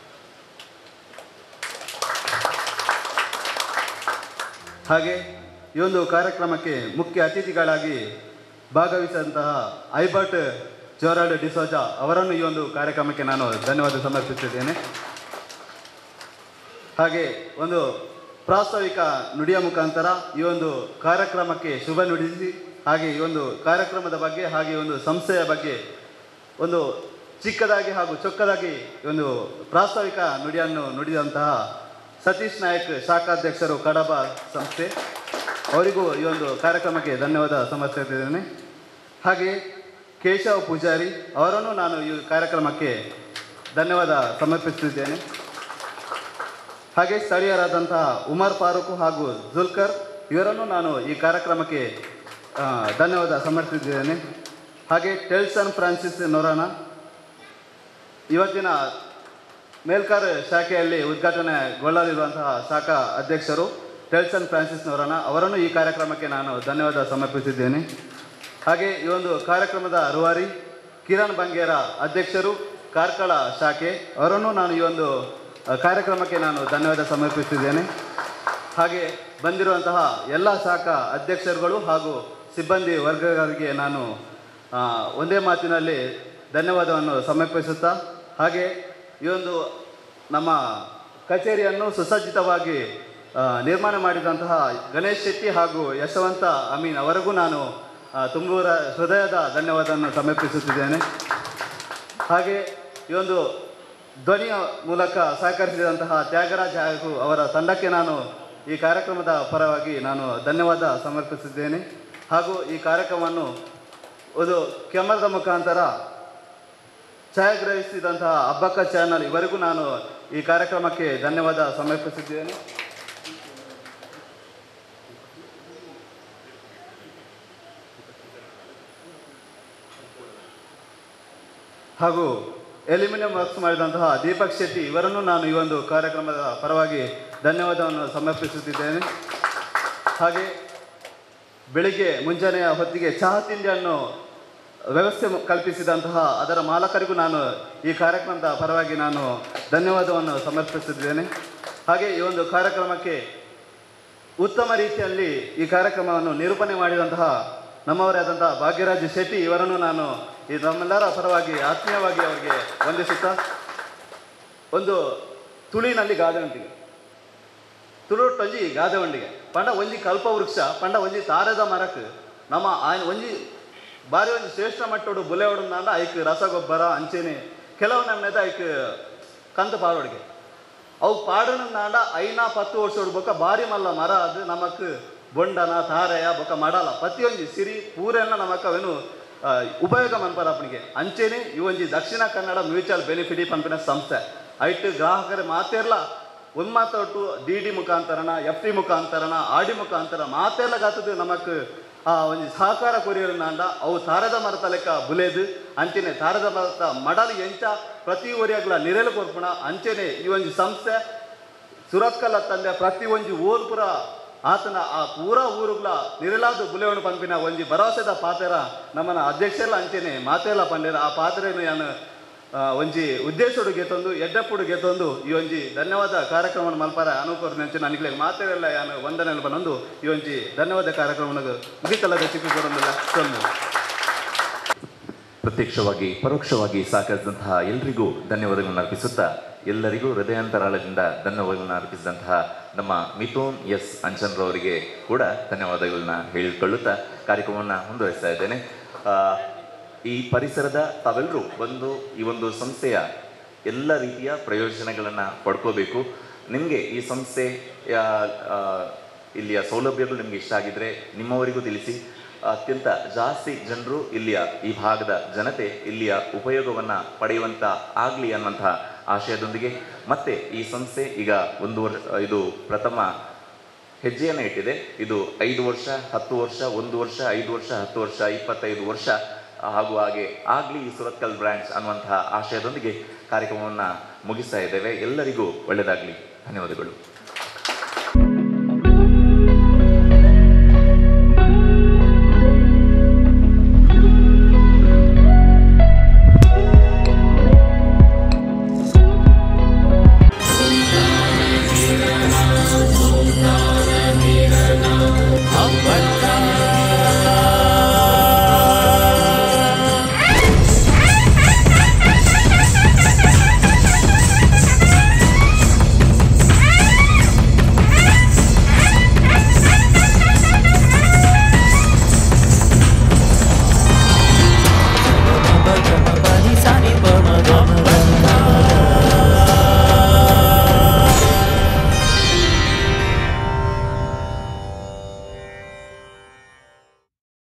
ಹಾಗೆ ಈ ಒಂದು ಕಾರ್ಯಕ್ರಮಕ್ಕೆ ಮುಖ್ಯ ಅತಿಥಿಗಳಾಗಿ ಭಾಗವಹಿಸಿದಂತಹ ಐಬರ್ಟ್ ಜೋರಾಲ್ಡ್ ಡಿಸೋಜಾ ಅವರನ್ನು ಈ ಒಂದು ಕಾರ್ಯಕ್ರಮಕ್ಕೆ ನಾನು ಧನ್ಯವಾದ ಸಮರ್ಪಿಸಿದ್ದೇನೆ ಹಾಗೆ ಒಂದು ಪ್ರಾಸ್ತಾವಿಕ ನುಡಿಯ ಮುಖಾಂತರ ಈ ಒಂದು ಕಾರ್ಯಕ್ರಮಕ್ಕೆ ಶುಭ ನುಡಿಸಿ ಹಾಗೆ ಈ ಒಂದು ಕಾರ್ಯಕ್ರಮದ ಬಗ್ಗೆ ಹಾಗೆ ಈ ಒಂದು ಸಂಸ್ಥೆಯ ಬಗ್ಗೆ ಒಂದು ಚಿಕ್ಕದಾಗಿ ಹಾಗೂ ಚೊಕ್ಕದಾಗಿ ಈ ಒಂದು ಪ್ರಾಸ್ತಾವಿಕ ನುಡಿಯನ್ನು ನುಡಿದಂತಹ ಸತೀಶ್ ನಾಯಕ್ ಶಾಖಾಧ್ಯಕ್ಷರು ಕಡಬ ಸಂಸ್ಥೆ ಅವರಿಗೂ ಈ ಒಂದು ಕಾರ್ಯಕ್ರಮಕ್ಕೆ ಧನ್ಯವಾದ ಸಮರ್ಪಿಸುತ್ತಿದ್ದೇನೆ ಹಾಗೆ ಕೇಶವ ಪೂಜಾರಿ ಅವರನ್ನು ನಾನು ಈ ಕಾರ್ಯಕ್ರಮಕ್ಕೆ ಧನ್ಯವಾದ ಸಮರ್ಪಿಸುತ್ತಿದ್ದೇನೆ ಹಾಗೆ ಸ್ಥಳೀಯರಾದಂತಹ ಉಮರ್ ಫಾರೂಕ್ ಹಾಗೂ ಜುಲ್ಕರ್ ಇವರನ್ನು ನಾನು ಈ ಕಾರ್ಯಕ್ರಮಕ್ಕೆ ಆ, ಧನ್ಯವಾದ ಸಮರ್ಪಿಸಿದ್ದೇನೆ ಹಾಗೆ ಟೆಲ್ಸನ್ ಫ್ರಾನ್ಸಿಸ್ ನೊರಾನ ಇವತ್ತಿನ ಮೇಲ್ಕಾರ್ ಶಾಖೆಯಲ್ಲಿ ಉದ್ಘಾಟನೆಗೊಳ್ಳಲಿರುವಂತಹ ಶಾಖಾ ಅಧ್ಯಕ್ಷರು ಟೆಲ್ಸನ್ ಫ್ರಾನ್ಸಿಸ್ನವರನ್ನ ಅವರನ್ನು ಈ ಕಾರ್ಯಕ್ರಮಕ್ಕೆ ನಾನು ಧನ್ಯವಾದ ಸಮರ್ಪಿಸಿದ್ದೇನೆ ಹಾಗೆ ಈ ಒಂದು ಕಾರ್ಯಕ್ರಮದ ರೂವಾರಿ ಕಿರಣ್ ಬಂಗೇರ ಅಧ್ಯಕ್ಷರು ಕಾರ್ಕಳ ಶಾಖೆ ಅವರನ್ನು ನಾನು ಈ ಒಂದು ಅ, ಕಾರ್ಯಕ್ರಮಕ್ಕೆ ನಾನು ಧನ್ಯವಾದ ಸಮರ್ಪಿಸಿದ್ದೇನೆ ಹಾಗೆ ಬಂದಿರುವಂತಹ ಎಲ್ಲ ಶಾಖಾ ಅಧ್ಯಕ್ಷರುಗಳು ಹಾಗೂ ಸಿಬ್ಬಂದಿ ವರ್ಗಗಳಿಗೆ ನಾನು ಆ, ಒಂದೇ ಮಾತಿನಲ್ಲಿ ಧನ್ಯವಾದವನ್ನು ಸಮರ್ಪಿಸುತ್ತಾ ಹಾಗೆ ಈ ಒಂದು ನಮ್ಮ ಕಚೇರಿಯನ್ನು ಸುಸಜ್ಜಿತವಾಗಿ ಆ, ನಿರ್ಮಾಣ ಮಾಡಿದಂತಹ ಗಣೇಶ್ ಶೆಟ್ಟಿ ಹಾಗೂ ಯಶವಂತ ಅಮೀನ್ ಅವರಿಗೂ ನಾನು ಆ, ತುಂಬೂರ ಹೃದಯದ ಧನ್ಯವಾದವನ್ನು ಸಮರ್ಪಿಸುತ್ತಿದ್ದೇನೆ ಹಾಗೆ ಈ ಒಂದು ಧ್ವನಿಯ ಮೂಲಕ ಸಹಕರಿಸಿದಂತಹ ತ್ಯಾಗರಾಜ್ ಹಾಗೂ ಅವರ ತಂಡಕ್ಕೆ ನಾನು ಈ ಕಾರ್ಯಕ್ರಮದ ಪರವಾಗಿ ನಾನು ಧನ್ಯವಾದ ಸಮರ್ಪಿಸಿದ್ದೇನೆ ಹಾಗೂ ಈ ಕಾರ್ಯಕ್ರಮವನ್ನು ಒಂದು ಕ್ಯಾಮರದ ಮುಖಾಂತರ ಛಾಯಾಗ್ರಹಿಸಿದಂತಹ ಅಬ್ಬಕ್ಕ ಚಾನಲ್ ಇವರಿಗೂ ನಾನು ಈ ಕಾರ್ಯಕ್ರಮಕ್ಕೆ ಧನ್ಯವಾದ ಸಮರ್ಪಿಸಿದ್ದೇನೆ ಹಾಗೂ ಎಲ್ಯೂಮಿನಿಯಂ ವರ್ಕ್ಸ್ ಮಾಡಿದಂತಹ ದೀಪಕ್ ಶೆಟ್ಟಿ ಇವರನ್ನು ನಾನು ಈ ಒಂದು ಕಾರ್ಯಕ್ರಮದ ಪರವಾಗಿ ಧನ್ಯವಾದವನ್ನು ಸಮರ್ಪಿಸುತ್ತಿದ್ದೇನೆ ಹಾಗೆ ಬೆಳಿಗ್ಗೆ ಮುಂಜಾನೆಯ ಹೊತ್ತಿಗೆ ಚಹಾ ತಿಂಡಿಯನ್ನು ವ್ಯವಸ್ಥೆ ಮ- ಕಲ್ಪಿಸಿದಂತಹ ಅದರ ಮಾಲಕರಿಗೂ ನಾನು ಈ ಕಾರ್ಯಕ್ರಮದ ಪರವಾಗಿ ನಾನು ಧನ್ಯವಾದವನ್ನು ಸಮರ್ಪಿಸುತ್ತಿದ್ದೇನೆ ಹಾಗೆ ಈ ಒಂದು ಕಾರ್ಯಕ್ರಮಕ್ಕೆ ಉತ್ತಮ ರೀತಿಯಲ್ಲಿ ಈ ಕಾರ್ಯಕ್ರಮವನ್ನು ನಿರೂಪಣೆ ಮಾಡಿದಂತಹ ನಮ್ಮವರೇ ಆದಂತಹ ಭಾಗ್ಯರಾಜ್ ಶೆಟ್ಟಿ ಇವರನ್ನು ನಾನು ಈ ನಮ್ಮೆಲ್ಲರ ಪರವಾಗಿ ಆತ್ಮೀಯವಾಗಿ ಅವರಿಗೆ ವಂದಿಸುತ್ತಾ ಒಂದು ತುಳಿನಲ್ಲಿ ಗಾದೆ ಉಂಟಿಗೆ ತುಳುಟೊಂಜಿ ಗಾದೆ ಉಂಡಿಗೆ ಪಂಡ ಒಂಜಿ ಕಲ್ಪವೃಕ್ಷ ಪಂಡ ಒಂಜಿ ತಾರದ ಮರಕ್ ನಮ್ಮ ಆಯ್ನ ಒಂಜಿ ಬಾರಿ ಒಂಜಿ ಶ್ರೇಷ್ಠ ಮಟ್ಟೋಡು ಬುಲೆ ಹೊಡಂದಾಂಡ ಐಕ್ ರಸಗೊಬ್ಬರ ಅಂಚೆನೆ ಕೆಲವು ನಮ್ಮೆದ ಐಕ್ ಕಂತು ಪಾಡೋಡಿಗೆ ಅವು ಪಾಡಣಂದಾಂಡ ಐನಾ ಪತ್ತು ವರ್ಷ ಬೊಕ್ಕ ಬಾರಿ ಮಲ್ಲ ಮರ ಅದು ನಮಕ್ ಬೊಂಡನ ತಾರೆಯ ಬೊಕ್ಕ ಮಡಲ ಪ್ರತಿಯೊಂಜಿ ಸಿರಿ ಪೂರೆಲ್ಲ ನಮಕ್ ಅವೇನು ಆ, ಉಪಯೋಗ ಮನ್ಪರ ಅಪ್ಪನಿಗೆ ಅಂಚೆನೆ ಈ ಒಂಜಿ ದಕ್ಷಿಣ ಕನ್ನಡ ಮ್ಯೂಚುವಲ್ ಬೆನಿಫಿಟ್ ಪಂಪಿನ ಸಂಸ್ಥೆ ಐಟ್ ಗ್ರಾಹಕರ ಮಾತೆರ್ಲ ಒಮ್ಮತ್ತೊಟ್ಟು ಡಿ ಡಿ ಮುಖಾಂತರನ ಎಫ್ ಟಿ ಮುಖಾಂತರನ ಆರ್ ಡಿ ಮುಖಾಂತರ ಮಾತೆಲ್ಲ ಗಾತದ್ದು ನಮಕ್ ಆ ಒಂಜಿ ಸಹಕಾರ ಕೊರಿಯರ್ನಾಂಡ ಅವು ತಾರದ ಮರದ ಲೆಕ್ಕ ಬುಲೆದು ಅಂಚೆನೆ ತಾರದ ಮರದ ಮಡಲು ಎಂಚ ಪ್ರತಿ ಒರಿಯಾಗ್ಲ ನಿರೆಲು ಕೊರ್ಪುಣ ಅಂಚೆನೆ ಈ ಒಂಜಿ ಸಂಸ್ಥೆ ಸುರತ್ಕಲ್ಲ ತಂದೆ ಪ್ರತಿ ಒಂಜಿ ಊರು ಪುರ ಆತನ ಆ ಪೂರ ಊರುಗ್ಲ ನಿರಲಾದ ಬುಲೆವಣು ಪಂಪಿನ ಒಂಜಿ ಭರವಸೆದ ಪಾತೆರ ನಮ್ಮನ ಅಧ್ಯಕ್ಷರೆಲ್ಲ ಅಂಚೆನೆ ಮಾತೆಲ್ಲ ಪಂಡೇರ ಆ ಪಾತ್ರೆನು ಯಾನು ಆ, ಒಂಜಿ ಉದ್ದೇಶಡು ಗೆತ್ತೊಂದು ಎಡ್ಡಪ್ಪುಡು ಗೆತ್ತೊಂದು ಈ ಒಂಜಿ ಧನ್ಯವಾದ ಕಾರ್ಯಕ್ರಮವನ್ನು ಮಲ್ಪಾರ ಅನುಕೂಲ ನೆಂಚು ನನಗೆ ಮಾತೆಲ್ಲ ಯಾನು ವಂದನೆ ಬಂದು ಈ ಒಂಜಿ ಧನ್ಯವಾದ ಕಾರ್ಯಕ್ರಮವನ್ನು ಮುಗಿತಲ್ಲದ ಚಿಕ್ಕುಕೊಡೊಂದಿಲ್ಲ ಸೊಲ್ಲು ಪ್ರತ್ಯಕ್ಷವಾಗಿ ಪರೋಕ್ಷವಾಗಿ ಸಹಕರಿಸಿದಂತಹ ಎಲ್ಲರಿಗೂ ಧನ್ಯವಾದಗಳನ್ನು ಅರ್ಪಿಸುತ್ತಾ ಎಲ್ಲರಿಗೂ ಹೃದಯಾಂತರಾಳದಿಂದ ಧನ್ಯವಾದಗಳನ್ನು ಅರ್ಪಿಸಿದಂತಹ ನಮ್ಮ ಮಿಥುನ್ ಎಸ್ ಅಂಚನ್ರವರಿಗೆ ಕೂಡ ಧನ್ಯವಾದಗಳನ್ನ ಹೇಳಿಕೊಳ್ಳುತ್ತಾ ಕಾರ್ಯಕ್ರಮವನ್ನು ಮುಂದುವರಿಸ್ತಾ ಇದ್ದೇನೆ ಆ, ಈ ಪರಿಸರದ ತಾವೆಲ್ಲರೂ ಬಂದು ಈ ಒಂದು ಸಂಸ್ಥೆಯ ಎಲ್ಲ ರೀತಿಯ ಪ್ರಯೋಜನಗಳನ್ನು ಪಡ್ಕೋಬೇಕು ನಿಮಗೆ ಈ ಸಂಸ್ಥೆ ಆ, ಆ, ಇಲ್ಲಿಯ ಸೌಲಭ್ಯಗಳು ನಿಮಗೆ ಇಷ್ಟ ಆಗಿದ್ರೆ ನಿಮ್ಮವರಿಗೂ ತಿಳಿಸಿ ಅತ್ಯಂತ ಜಾಸ್ತಿ ಜನರು ಇಲ್ಲಿಯ ಈ ಭಾಗದ ಜನತೆ ಇಲ್ಲಿಯ ಉಪಯೋಗವನ್ನು ಪಡೆಯುವಂತ ಆಗಲಿ ಅನ್ನುವಂತಹ ಆಶಯದೊಂದಿಗೆ ಮತ್ತೆ ಈ ಸಂಸ್ಥೆ ಈಗ ಒಂದು ವರ್ಷ ಇದು ಪ್ರಥಮ ಹೆಜ್ಜೆಯನ್ನು ಇಟ್ಟಿದೆ ಇದು ಐದು ವರ್ಷ ಹತ್ತು ವರ್ಷ ಒಂದು ವರ್ಷ ಐದು ವರ್ಷ ಹತ್ತು ವರ್ಷ ಇಪ್ಪತ್ತೈದು ವರ್ಷ ಹಾಗೂ ಹಾಗೆ ಆಗಲಿ ಈ ಸುರತ್ಕಲ್ ಬ್ರಾಂಚ್ ಅನ್ನುವಂತಹ ಆಶಯದೊಂದಿಗೆ ಕಾರ್ಯಕ್ರಮವನ್ನು ಮುಗಿಸ್ತಾ ಇದ್ದೇವೆ ಎಲ್ಲರಿಗೂ ಒಳ್ಳೆಯದಾಗಲಿ ಧನ್ಯವಾದಗಳು